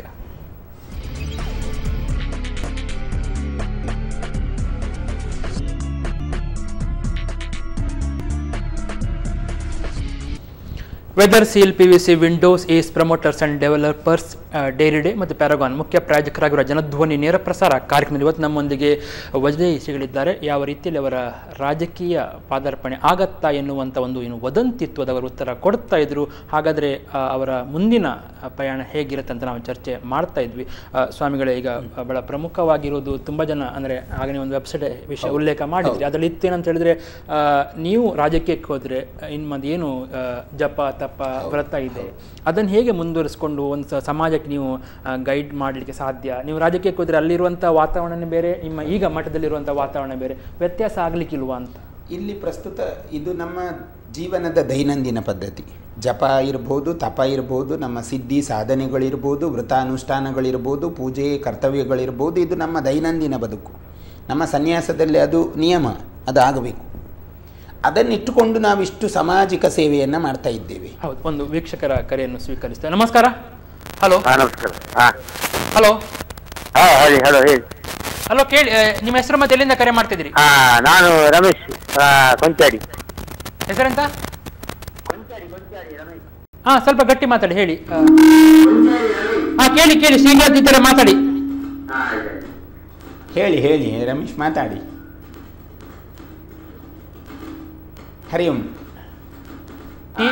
Weather Seal P V C Windows Ace Promoters and Developers Dairy Day ಮತ್ತು ಪ್ಯಾರಗಾನ್ ಮುಖ್ಯ ಪ್ರಾಯೋಜಕರಾಗಿರುವ ಜನಧ್ವನಿ ನೇರ ಪ್ರಸಾರ ಕಾರ್ಯಕ್ರಮದಲ್ಲಿ ಇವತ್ತು ನಮ್ಮೊಂದಿಗೆ ವಜದೇಶಿಗಳಿದ್ದಾರೆ ಯಾವ ರೀತಿಯಲ್ಲಿ ಅವರ ರಾಜಕೀಯ ಪಾದಾರ್ಪಣೆ ಆಗತ್ತಾ ಎನ್ನುವಂಥ ಒಂದು ಏನು ವದಂತಿತ್ವದವರು ಉತ್ತರ ಕೊಡ್ತಾ ಇದ್ರು ಹಾಗಾದರೆ ಆ, ಅವರ ಮುಂದಿನ ಆ, ಪ್ರಯಾಣ ಹೇಗಿರುತ್ತೆ ಅಂತ ನಾವು ಚರ್ಚೆ ಮಾಡ್ತಾ ಇದ್ವಿ ಆ, ಸ್ವಾಮಿಗಳೇ ಈಗ ಆ, ಬಹಳ ಪ್ರಮುಖವಾಗಿರೋದು ತುಂಬ ಜನ ಅಂದರೆ ಆಗನೇ ಒಂದು ವೆಬ್ಸೈಟ್ ವಿಷಯ ಉಲ್ಲೇಖ ಮಾಡಿದ್ರಿ ಅದರಲ್ಲಿ ಇತ್ತೇನಂತ ಹೇಳಿದ್ರೆ ಆ, ನೀವು ರಾಜಕೀಯಕ್ಕೆ ಹೋದರೆ ಇನ್ನು ಏನು ಆ, ಜಪ ತಪ ವ್ರತ ಇದೆ ಅದನ್ನು ಹೇಗೆ ಮುಂದುವರಿಸ್ಕೊಂಡು ಒಂದು ಸ- ಸಮಾಜಕ್ಕೆ ನೀವು ಗೈಡ್ ಮಾಡಲಿಕ್ಕೆ ಸಾಧ್ಯ ನೀವು ರಾಜಕೀಯಕ್ಕೆ ಹೋದರೆ ಅಲ್ಲಿರುವಂಥ ವಾತಾವರಣನೇ ಬೇರೆ ನಿಮ್ಮ ಈಗ ಮಠದಲ್ಲಿರುವಂಥ ವಾತಾವರಣ ಬೇರೆ ವ್ಯತ್ಯಾಸ ಆಗಲಿಕ್ಕಿಲ್ವಾ ಅಂತ ಇಲ್ಲಿ ಪ್ರಸ್ತುತ ಇದು ನಮ್ಮ ಜೀವನದ ದೈನಂದಿನ ಪದ್ಧತಿ ಜಪ ಇರ್ಬೋದು ತಪ ಇರ್ಬೋದು ನಮ್ಮ ಸಿದ್ಧಿ ಸಾಧನೆಗಳಿರ್ಬೋದು ವೃತಾನುಷ್ಠಾನಗಳಿರ್ಬೋದು ಪೂಜೆ ಕರ್ತವ್ಯಗಳಿರ್ಬೋದು ಇದು ನಮ್ಮ ದೈನಂದಿನ ಬದುಕು ನಮ್ಮ ಸನ್ಯಾಸದಲ್ಲಿ ಅದು ನಿಯಮ ಅದು ಆಗಬೇಕು ಅದನ್ನಿಟ್ಟುಕೊಂಡು ನಾವಿಷ್ಟು ಸಾಮಾಜಿಕ ಸೇವೆಯನ್ನು ಮಾಡ್ತಾ ಇದ್ದೇವೆ ಹೌದು ಒಂದು ವೀಕ್ಷಕರ ಕರೆಯನ್ನು ಸ್ವೀಕರಿಸ್ತೇವೆ ನಮಸ್ಕಾರ ಹಲೋ ಹಾ ನಮಸ್ಕಾರ ಹಾ ಹಲೋ ಹಾ ಹೇಳಿ ಹಲೋ ಹೇಳಿ ಹಲೋ ಕೇಳಿ ಆ, ನಿಮ್ಮ ಹೆಸರು ಮತ್ತೆ ಎಲ್ಲಿಂದ ಕರೆ ಮಾಡ್ತಿದ್ದೀರಿ ಹಾ ನಾನು ರಮೇಶ್ ಆ, ಕೊಂಚಾಡಿ ಹೆಸರೆಂತ ಹಾ ಸ್ವಲ್ಪ ಗಟ್ಟಿ ಮಾತಾಡಿ ಹೇಳಿ ಆ. ಹಾ ಕೇಳಿ ಕೇಳಿ ಶ್ರೀನಿವಾಸ್ ಮಾತಾಡಿ ಹೇಳಿ ಹೇಳಿ ರಮೇಶ್ ಮಾತಾಡಿ ಹರಿ ಓಂ ಈ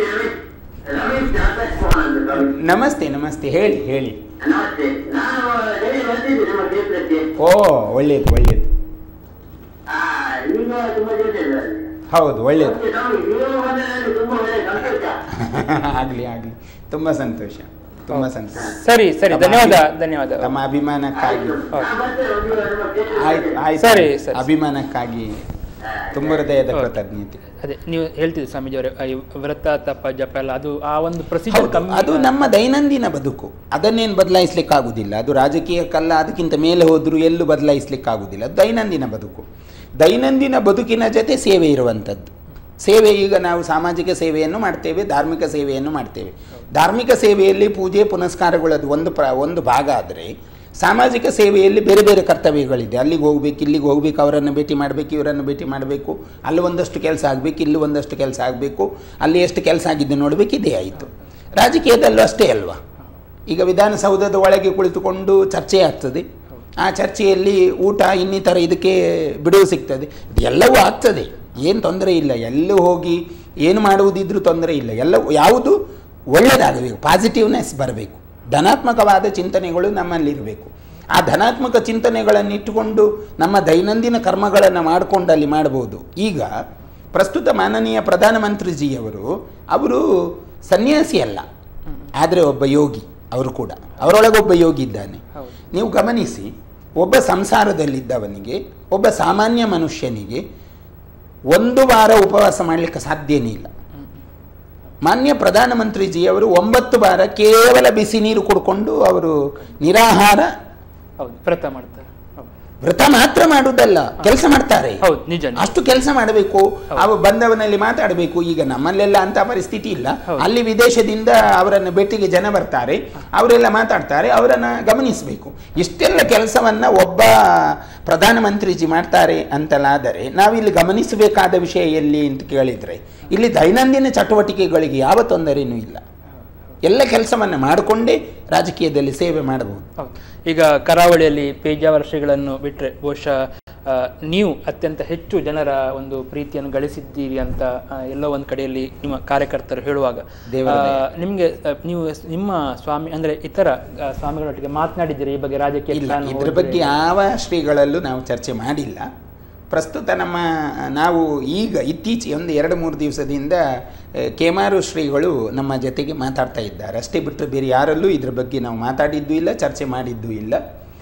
ನಮಸ್ತೆ ನಮಸ್ತೆ ಹೇಳಿ ಹೇಳಿ ನಮಸ್ತೆ ನಾನು ಹೇಳಿ ಬರ್ತಿದ್ದೆ ನಿಮ್ಮ ಕ್ಷೇತ್ರಕ್ಕೆ ಓ ಒಳ್ಳೇದು ಒಳ್ಳೇದು ಆ, ಈಗ ತುಂಬಾ ದಿವಸ ಇಲ್ಲ ಹೌದು ಒಳ್ಳೇದು ಓಕೆ, ಸ್ವಾಮಿ, ನೀವು ಬಂದ್ರೆ ನನಗೆ ತುಂಬಾ ಒಳ್ಳೆ ಸಂತೋಷ ಆಗಲಿ ಆಗಲಿ ತುಂಬ ಸಂತೋಷ ತುಂಬ ಸಂತೋಷ ಸರಿ ಸರಿ ತಮ್ಮ ಧನ್ಯವಾದ ಅಭಿ- ಧನ್ಯವಾದ ತಮ್ಮ ಅಭಿಮಾನಕ್ಕಾಗಿ ನಾನು ಬರ್ತೇನೆ ಒಂದು ನಿಮ್ಮ ಕ್ಷೇತ್ರಕ್ಕೆ ಆಯ್ತು ಆಯ್ತು ಸರಿ, ಸರಿ. ಅಭಿಮಾನಕ್ಕಾಗಿ ತುಂಬ ಹೃದಯದ ಕೃತಜ್ಞತೆ ಅದೇ ನೀವು ಹೇಳ್ತಿದ್ರಿ ಸ್ವಾಮೀಜಿಯವರೇ ಆ ಈ ವ್ರತ ತಪ ಜಪ ಎಲ್ಲ ಅದು ಆ ಒಂದು ಪ್ರೊಸೀಜರ್ ಹೌದು, ಕಮ್ಮಿ ಅದು ನಮ್ಮ ದೈನಂದಿನ ಬದುಕು ಅದನ್ನೇನು ಬದಲಾಯಿಸ್ಲಿಕ್ಕೆ ಆಗುದಿಲ್ಲ ಅದು ರಾಜಕೀಯಕ್ಕಲ್ಲ ಅದಕ್ಕಿಂತ ಮೇಲೆ ಹೋದರೂ ಎಲ್ಲೂ ಬದಲಾಯಿಸ್ಲಿಕ್ಕೆ ಆಗುದಿಲ್ಲ ಅದು ದೈನಂದಿನ ಬದುಕು ದೈನಂದಿನ ಬದುಕಿನ ಜೊತೆ ಸೇವೆ ಇರುವಂಥದ್ದು ಸೇವೆ ಈಗ ನಾವು ಸಾಮಾಜಿಕ ಸೇವೆಯನ್ನು ಮಾಡ್ತೇವೆ ಧಾರ್ಮಿಕ ಸೇವೆಯನ್ನು ಮಾಡ್ತೇವೆ ಧಾರ್ಮಿಕ ಸೇವೆಯಲ್ಲಿ ಪೂಜೆ ಪುನಸ್ಕಾರಗಳು ಅದು ಒಂದು ಪ್ರ ಒಂದು ಭಾಗ ಆದರೆ ಸಾಮಾಜಿಕ ಸೇವೆಯಲ್ಲಿ ಬೇರೆ ಬೇರೆ ಕರ್ತವ್ಯಗಳಿದೆ ಅಲ್ಲಿಗೆ ಹೋಗ್ಬೇಕು ಇಲ್ಲಿಗೆ ಹೋಗ್ಬೇಕು ಅವರನ್ನು ಭೇಟಿ ಮಾಡಬೇಕು ಇವರನ್ನು ಭೇಟಿ ಮಾಡಬೇಕು ಅಲ್ಲಿ ಒಂದಷ್ಟು ಕೆಲಸ ಆಗಬೇಕು ಇಲ್ಲಿ ಒಂದಷ್ಟು ಕೆಲಸ ಆಗಬೇಕು ಅಲ್ಲಿ ಎಷ್ಟು ಕೆಲಸ ಆಗಿದ್ದು ನೋಡಬೇಕು ಇದೇ ಆಯಿತು ರಾಜಕೀಯದಲ್ಲೂ ಅಷ್ಟೇ ಅಲ್ವಾ ಈಗ ವಿಧಾನಸೌಧದ ಒಳಗೆ ಕುಳಿತುಕೊಂಡು ಚರ್ಚೆ ಆಗ್ತದೆ ಆ ಚರ್ಚೆಯಲ್ಲಿ ಊಟ ಇನ್ನಿತರ ಇದಕ್ಕೆ ಬಿಡುವು ಸಿಗ್ತದೆ ಎಲ್ಲವೂ ಆಗ್ತದೆ ಏನು ತೊಂದರೆ ಇಲ್ಲ ಎಲ್ಲೂ ಹೋಗಿ ಏನು ಮಾಡುವುದಿದ್ರೂ ತೊಂದರೆ ಇಲ್ಲ ಎಲ್ಲವೂ ಯಾವುದು ಒಳ್ಳೆಯದಾಗಬೇಕು ಪಾಸಿಟಿವ್ನೆಸ್ ಬರಬೇಕು ಧನಾತ್ಮಕವಾದ ಚಿಂತನೆಗಳು ನಮ್ಮಲ್ಲಿರಬೇಕು ಆ ಧನಾತ್ಮಕ ಚಿಂತನೆಗಳನ್ನು ಇಟ್ಟುಕೊಂಡು ನಮ್ಮ ದೈನಂದಿನ ಕರ್ಮಗಳನ್ನು ಮಾಡಿಕೊಂಡು ಅಲ್ಲಿ ಮಾಡ್ಬೋದು ಈಗ ಪ್ರಸ್ತುತ ಮಾನನೀಯ ಪ್ರಧಾನಮಂತ್ರಿಜಿಯವರು ಅವರು ಸನ್ಯಾಸಿ ಅಲ್ಲ ಆದರೆ ಒಬ್ಬ ಯೋಗಿ ಅವರು ಕೂಡ ಅವರೊಳಗೆ ಒಬ್ಬ ಯೋಗಿ ಇದ್ದಾನೆ ಹೌದು. ನೀವು ಗಮನಿಸಿ ಒಬ್ಬ ಸಂಸಾರದಲ್ಲಿದ್ದವನಿಗೆ ಒಬ್ಬ ಸಾಮಾನ್ಯ ಮನುಷ್ಯನಿಗೆ ಒಂದು ವಾರ ಉಪವಾಸ ಮಾಡಲಿಕ್ಕೆ ಸಾಧ್ಯನೇ ಇಲ್ಲ ಮಾನ್ಯ ಪ್ರಧಾನಮಂತ್ರಿಜಿಯವರು ಒಂಬತ್ತು ವಾರ ಕೇವಲ ಬಿಸಿ ನೀರು ಕುಡ್ಕೊಂಡು ಅವರು ನಿರಾಹಾರ ಹೌದು ವ್ರತ ಮಾಡ್ತಾರೆ ಹೌದು ವ್ರತ ಮಾತ್ರ ಮಾಡುವುದಲ್ಲ ಕೆಲಸ ಮಾಡ್ತಾರೆ ಹೌದು ನಿಜ ನಿಜ. ಅಷ್ಟು ಕೆಲಸ ಮಾಡಬೇಕು ಅವ ಬಂದವನಲ್ಲಿ ಮಾತಾಡಬೇಕು ಈಗ ನಮ್ಮಲ್ಲೆಲ್ಲ ಅಂತ ಪರಿಸ್ಥಿತಿ ಇಲ್ಲ ಹೌದು. ಅಲ್ಲಿ ವಿದೇಶದಿಂದ ಅವರನ್ನು ಭೇಟಿಗೆ ಜನ ಬರ್ತಾರೆ ಅವರೆಲ್ಲ ಮಾತಾಡ್ತಾರೆ ಅವರನ್ನು ಗಮನಿಸಬೇಕು ಇಷ್ಟೆಲ್ಲ ಕೆಲಸವನ್ನ ಒಬ್ಬ ಪ್ರಧಾನಮಂತ್ರಿಜಿ ಮಾಡ್ತಾರೆ ಅಂತಲಾದರೆ ನಾವಿಲ್ಲಿ ಗಮನಿಸಬೇಕಾದ ವಿಷಯ ಎಲ್ಲಿ ಅಂತ ಕೇಳಿದರೆ ಇಲ್ಲಿ ದೈನಂದಿನ ಚಟುವಟಿಕೆಗಳಿಗೆ ಯಾವ ತೊಂದರೆಯೂ ಇಲ್ಲ ಎಲ್ಲ ಕೆಲಸವನ್ನು ಮಾಡಿಕೊಂಡೇ ರಾಜಕೀಯದಲ್ಲಿ ಸೇವೆ ಮಾಡಬಹುದು ಹೌದು ಈಗ ಕರಾವಳಿಯಲ್ಲಿ ಪೇಜಾವರ ಶ್ರೀಗಳನ್ನು ಬಿಟ್ಟರೆ ಬಹುಶಃ ಆ, ನೀವು ಅತ್ಯಂತ ಹೆಚ್ಚು ಜನರ ಒಂದು ಪ್ರೀತಿಯನ್ನು ಗಳಿಸಿದ್ದೀರಿ ಅಂತ ಆ, ಎಲ್ಲೋ ಒಂದು ಕಡೆಯಲ್ಲಿ ನಿಮ್ಮ ಕಾರ್ಯಕರ್ತರು ಹೇಳುವಾಗ ದೇವರ ಆ, ನಿಮ್ಗೆ ಆ, ನೀವು ಸ್- ನಿಮ್ಮ ಸ್ವಾಮಿ ಅಂದ್ರೆ ಇತರ ಆ, ಸ್ವಾಮಿಗಳೊಟ್ಟಿಗೆ ಮಾತನಾಡಿದ್ದೀರಿ ಈ ಬಗ್ಗೆ ರಾಜಕೀಯ ಇಲ್ಲ ಇದ್ರ ಬಗ್ಗೆ ಯಾವ ಶ್ರೀಗಳಲ್ಲೂ ನಾವು ಚರ್ಚೆ ಮಾಡಿಲ್ಲ ಪ್ರಸ್ತುತ ನಮ್ಮ ನಾವು ಈಗ ಇತ್ತೀಚೆಗೆ ಒಂದು ಎರಡು ಮೂರು ದಿವಸದಿಂದ ಆ, ಕೇಮಾರು ಶ್ರೀಗಳು ನಮ್ಮ ಜೊತೆಗೆ ಮಾತಾಡ್ತಾ ಇದ್ದಾರೆ ಅಷ್ಟೇ ಬಿಟ್ಟರೆ ಬೇರೆ ಯಾರಲ್ಲೂ ಇದ್ರ ಬಗ್ಗೆ ನಾವು ಮಾತಾಡಿದ್ದೂ ಇಲ್ಲ ಚರ್ಚೆ ಮಾಡಿದ್ದೂ ಇಲ್ಲ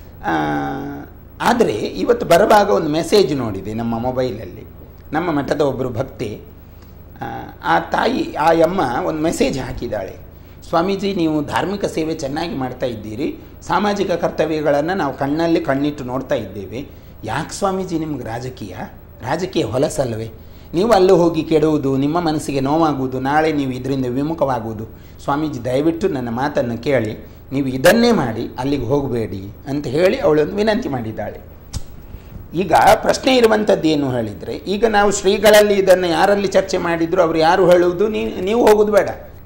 ಆದರೆ ಇವತ್ತು ಬರುವಾಗ ಒಂದು ಮೆಸೇಜ್ ನೋಡಿದೆ ನಮ್ಮ ಮೊಬೈಲಲ್ಲಿ ನಮ್ಮ ಮಠದ ಒಬ್ಬರು ಭಕ್ತಿ ಆ, ಆ ತಾಯಿ ಆ ಅಮ್ಮ ಒಂದು ಮೆಸೇಜ್ ಹಾಕಿದ್ದಾಳೆ ಸ್ವಾಮೀಜಿ ನೀವು ಧಾರ್ಮಿಕ ಸೇವೆ ಚೆನ್ನಾಗಿ ಮಾಡ್ತಾ ಇದ್ದೀರಿ ಸಾಮಾಜಿಕ ಕರ್ತವ್ಯಗಳನ್ನು ನಾವು ಕಣ್ಣಲ್ಲಿ ಕಣ್ಣಿಟ್ಟು ನೋಡ್ತಾ ಇದ್ದೇವೆ ಯಾಕೆ ಸ್ವಾಮೀಜಿ ನಿಮ್ಗೆ ರಾಜಕೀಯ ರಾಜಕೀಯ ಹೊಲಸಲ್ವೇ ನೀವು ಅಲ್ಲೂ ಹೋಗಿ ಕೆಡುವುದು ನಿಮ್ಮ ಮನಸ್ಸಿಗೆ ನೋವಾಗುವುದು ನಾಳೆ ನೀವು ಇದರಿಂದ ವಿಮುಖವಾಗುವುದು ಸ್ವಾಮೀಜಿ ದಯವಿಟ್ಟು ನನ್ನ ಮಾತನ್ನು ಕೇಳಿ ನೀವು ಇದನ್ನೇ ಮಾಡಿ ಅಲ್ಲಿಗೆ ಹೋಗಬೇಡಿ ಅಂತ ಹೇಳಿ ಅವಳೊಂದು ವಿನಂತಿ ಮಾಡಿದ್ದಾಳೆ ಈಗ ಪ್ರಶ್ನೆ ಇರುವಂಥದ್ದು ಏನು ಹೇಳಿದರೆ ಈಗ ನಾವು ಶ್ರೀಗಳಲ್ಲಿ ಇದನ್ನು ಯಾರಲ್ಲಿ ಚರ್ಚೆ ಮಾಡಿದ್ರು ಅವರು ಯಾರು ಹೇಳುವುದು ನೀವು ನೀವು ಹೋಗೋದು ಬೇಡ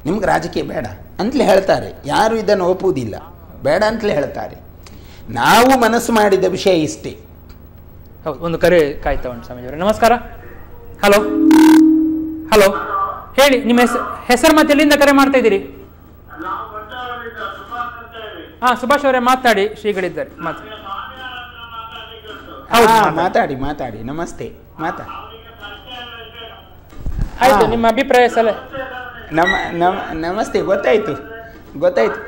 ನಿಮ್ಗೆ ರಾಜಕೀಯ ಬೇಡ ಅಂತಲೇ ಹೇಳ್ತಾರೆ ಯಾರು ಇದನ್ನು ಒಪ್ಪುವುದಿಲ್ಲ ಬೇಡ ಅಂತಲೇ ಹೇಳ್ತಾರೆ ನಾವು ಮನಸ್ಸು ಮಾಡಿದ ವಿಷಯ ಇಷ್ಟೇ ಹೌದು ಒಂದು ಕರೆ ಕಾಯ್ತಾ ಉಂಟು ಸ್ವಾಮೀಜಿಯವರೇ ನಮಸ್ಕಾರ ಹಲೋ ಹಲೋ ಹೇಳಿ ನಿಮ್ಮ ಹೆಸರು ಹೆಸರು ಮತ್ತೆ ಎಲ್ಲಿಂದ ಕರೆ ಮಾಡ್ತಾ ಇದ್ದೀರಿ ನಾವು ಬಂಡವಾಳದಿಂದ ಸುಭಾಷ್ ಅಂತ ಹೇಳಿ ಹಾ ಸುಭಾಷ್ ಅವರೇ ಮಾತಾಡಿ ಶ್ರೀಗಳಿದ್ದಾರೆ ಮಾತು ಸ್ವಾಮಿಯಾರ ಹತ್ರ ಮಾತಾಡ್ಲಿಕ್ಕೆ ಉಂಟು ಹೌದು ಹಾ, ಮಾತಾಡಿ. ಮಾತಾಡಿ ಮಾತಾಡಿ ನಮಸ್ತೆ ಮಾತಾಡಿ ಅವರಿಗೆ ಪರಿಚಯ ಬೇಕು ಆಯ್ತು ಹಾ. ನಿಮ್ಮ ಅಭಿಪ್ರಾಯ ಸಲ ನಮ ನಮ ನಮಸ್ತೆ ಗೊತ್ತಾಯ್ತು ಗೊತ್ತಾಯ್ತು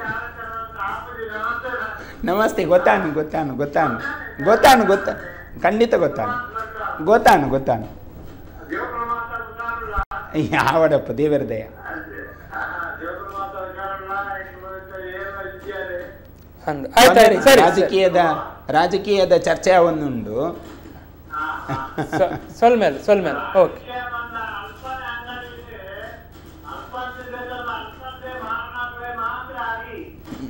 ನಮಸ್ತೆ ಗೊತ್ತಾನು ಗೊತ್ತಾನು ಗೊತ್ತಾನು ಗೊತ್ತಾನು ಗೊತ್ತ ಖಂಡಿತ ಗೊತ್ತಾನು ಗೊತ್ತಾನು ಗೊತ್ತಾನು ದೇವರ ಮಾತಾಡ್ತಾರಲ್ಲ ಯಾವಡಪ್ಪ ದೇವರ ದಯ ದೇವರ ಮಾತಾಡ್ತಾರಲ್ಲ ಏನು ಇದ್ದಾರೆ ಅಂದ್ ಆಯ್ತು ಆಯ್ತು ಸರಿ ಸರಿ. ರಾಜಕೀಯದ ರಾಜಕೀಯದ ಚರ್ಚೆ ಅವನ್ನುಂಡು ಸ್ವ- ಸ್ವಲ್ಪ ಮೇಲೆ ಸ್ವಲ್ಪ ಮೇಲೆ ಓಕೆ ಬಂದ ಅಲ್ಪನೆ ಅಂಗಡಿಗೆ ಅಲ್ಪಂತಿದ್ದಲ್ಲ ಅಲ್ಪಂತೆ ಮಾರನಾದ್ರೆ ಮಾತ್ರ ಆಗಿ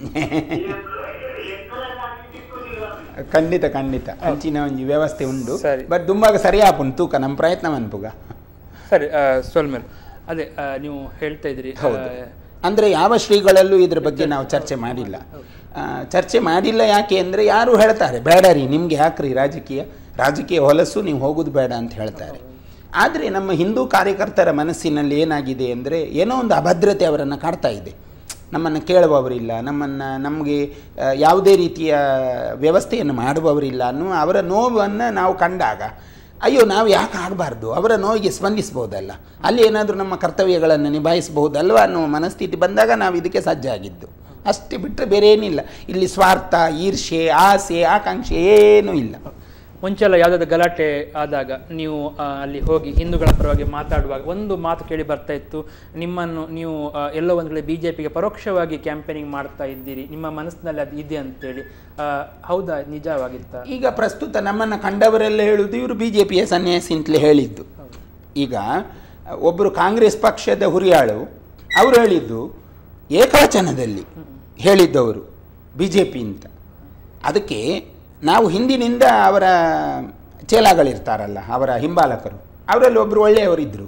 ಎಕ್ಕರೆಗಾಗಿ ಸಿಕ್ಕುದಿಲ್ಲ ಖಂಡಿತ ಖಂಡಿತ ಅಂಚಿನ ಒಂಜಿ ವ್ಯವಸ್ಥೆ ಉಂಡು ಸರಿ. ಬಟ್ ದುಂಬಾಗ ಸರಿಯಾಪುಂಡು ತೂಕ ನಮ್ಮ ಪ್ರಯತ್ನ ಅನ್ಪುಗ ಸರಿ ಆ, ಸ್ವಲ್ಪ ಮೇಲೆ ಅದೇ ಆ, ನೀವು ಹೇಳ್ತಾ ಇದ್ರಿ ಆ, ಹೌದು ಅಂದರೆ ಯಾವ ಶ್ರೀಗಳಲ್ಲೂ ಇದ್ರ ಬಗ್ಗೆ ನಾವು ಚರ್ಚೆ ಮಾಡಿಲ್ಲ ಆ, ಚರ್ಚೆ ಮಾಡಿಲ್ಲ ಯಾಕೆ ಅಂದರೆ ಯಾರು ಹೇಳ್ತಾರೆ ಬೇಡ ರೀ ನಿಮ್ಗೆ ಯಾಕ್ರಿ ರಾಜಕೀಯ ರಾಜಕೀಯ ಹೊಲಸು ನೀವು ಹೋಗೋದು ಬೇಡ ಅಂತ ಹೇಳ್ತಾರೆ ಆದರೆ ನಮ್ಮ ಹಿಂದೂ ಕಾರ್ಯಕರ್ತರ ಮನಸ್ಸಿನಲ್ಲಿ ಏನಾಗಿದೆ ಅಂದರೆ ಏನೋ ಒಂದು ಅಭದ್ರತೆ ಅವರನ್ನು ಕಾಡ್ತಾ ಇದೆ ನಮ್ಮನ್ನು ಕೇಳುವವರಿಲ್ಲ ನಮ್ಮನ್ನು ನಮಗೆ ಆ, ಯಾವುದೇ ರೀತಿಯ ವ್ಯವಸ್ಥೆಯನ್ನು ಮಾಡುವವರಿಲ್ಲ ಅನ್ನೋ ಅವರ ನೋವನ್ನು ನಾವು ಕಂಡಾಗ ಅಯ್ಯೋ ನಾವು ಯಾಕೆ ಆಗಬಾರ್ದು ಅವರ ನೋವಿಗೆ ಸ್ಪಂದಿಸ್ಬೋದಲ್ಲ ಅಲ್ಲಿ ಏನಾದರೂ ನಮ್ಮ ಕರ್ತವ್ಯಗಳನ್ನು ನಿಭಾಯಿಸಬಹುದಲ್ವ ಅನ್ನೋ ಮನಸ್ಥಿತಿ ಬಂದಾಗ ನಾವು ಇದಕ್ಕೆ ಸಜ್ಜಾಗಿದ್ದು ಅಷ್ಟೇ ಬಿಟ್ಟರೆ ಬೇರೆ ಏನಿಲ್ಲ ಇಲ್ಲಿ ಸ್ವಾರ್ಥ ಈರ್ಷೆ ಆಸೆ ಆಕಾಂಕ್ಷೆ ಏನೂ ಇಲ್ಲ ಮುಂಚೆಲ್ಲ ಯಾವುದಾದ್ರು ಗಲಾಟೆ ಆದಾಗ ನೀವು ಆ, ಅಲ್ಲಿ ಹೋಗಿ ಹಿಂದೂಗಳ ಪರವಾಗಿ ಮಾತಾಡುವಾಗ ಒಂದು ಮಾತು ಕೇಳಿ ಬರ್ತಾ ಇತ್ತು ನಿಮ್ಮನ್ನು ನೀವು ಆ, ಎಲ್ಲೋ ಒಂದು ಕಡೆ ಬಿ ಜೆ ಪಿಗೆ ಪರೋಕ್ಷವಾಗಿ ಕ್ಯಾಂಪೇನಿಂಗ್ ಮಾಡ್ತಾ ಇದ್ದೀರಿ ನಿಮ್ಮ ಮನಸ್ಸಿನಲ್ಲಿ ಅದು ಇದೆ ಅಂತೇಳಿ ಆ, ಹೌದಾ ನಿಜವಾಗಿತ್ತ ಈಗ ಪ್ರಸ್ತುತ ನಮ್ಮನ್ನು ಕಂಡವರೆಲ್ಲ ಹೇಳುವುದು ಇವರು ಬಿ ಜೆ ಪಿಯ ಸನ್ಯಾಸಿ ಅಂತಲೇ ಹೇಳಿದ್ದು ಈಗ ಒಬ್ಬರು ಕಾಂಗ್ರೆಸ್ ಪಕ್ಷದ ಹುರಿಯಾಳು ಅವರು ಹೇಳಿದ್ದು ಏಕವಚನದಲ್ಲಿ ಹೇಳಿದ್ದವರು ಬಿ ಜೆ ಪಿ ಅಂತ ಅದಕ್ಕೆ ನಾವು ಹಿಂದಿನಿಂದ ಅವರ ಚೇಲಾಗಳಿರ್ತಾರಲ್ಲ ಅವರ ಹಿಂಬಾಲಕರು ಅವರಲ್ಲಿ ಒಬ್ಬರು ಒಳ್ಳೆಯವರಿದ್ದರು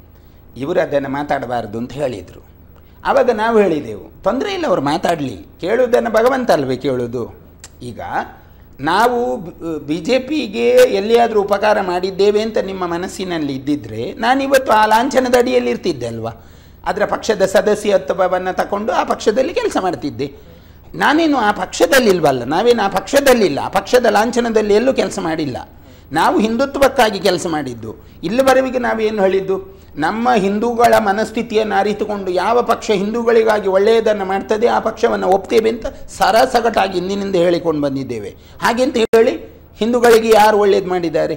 ಇವರು ಅದನ್ನು ಮಾತಾಡಬಾರ್ದು ಅಂತ ಹೇಳಿದರು ಆವಾಗ ನಾವು ಹೇಳಿದೆವು ತೊಂದರೆ ಇಲ್ಲ ಅವ್ರು ಮಾತಾಡಲಿ ಕೇಳುವುದನ್ನು ಭಗವಂತ ಅಲ್ವೇ ಕೇಳೋದು ಈಗ ನಾವು ಬಿ ಜೆ ಪಿಗೆ ಎಲ್ಲಿಯಾದರೂ ಉಪಕಾರ ಮಾಡಿದ್ದೇವೆ ಅಂತ ನಿಮ್ಮ ಮನಸ್ಸಿನಲ್ಲಿ ಇದ್ದಿದ್ರೆ ನಾನಿವತ್ತು ಆ ಲಾಂಛನದ ಅಡಿಯಲ್ಲಿ ಇರ್ತಿದ್ದೆ ಅಲ್ವಾ ಅದರ ಪಕ್ಷದ ಸದಸ್ಯತ್ವವನ್ನು ತಗೊಂಡು ಆ ಪಕ್ಷದಲ್ಲಿ ಕೆಲಸ ಮಾಡ್ತಿದ್ದೆ ನಾನೇನು ಆ ಪಕ್ಷದಲ್ಲಿಲ್ವಲ್ಲ ನಾವೇನು ಆ ಪಕ್ಷದಲ್ಲಿಲ್ಲ ಆ ಪಕ್ಷದ ಲಾಂಛನದಲ್ಲಿ ಎಲ್ಲೂ ಕೆಲಸ ಮಾಡಿಲ್ಲ ನಾವು ಹಿಂದುತ್ವಕ್ಕಾಗಿ ಕೆಲಸ ಮಾಡಿದ್ದು ಇಲ್ಲಿವರೆಗೆ ನಾವೇನು ಹೇಳಿದ್ದು ನಮ್ಮ ಹಿಂದೂಗಳ ಮನಸ್ಥಿತಿಯನ್ನು ಅರಿತುಕೊಂಡು ಯಾವ ಪಕ್ಷ ಹಿಂದೂಗಳಿಗಾಗಿ ಒಳ್ಳೆಯದನ್ನು ಮಾಡ್ತದೆ ಆ ಪಕ್ಷವನ್ನು ಒಪ್ತೇವೆ ಅಂತ ಸರಸಗಟಾಗಿ ಇಂದಿನಿಂದ ಹೇಳಿಕೊಂಡು ಬಂದಿದ್ದೇವೆ ಹಾಗೆಂತ ಹೇಳಿ ಹಿಂದೂಗಳಿಗೆ ಯಾರು ಒಳ್ಳೇದು ಮಾಡಿದ್ದಾರೆ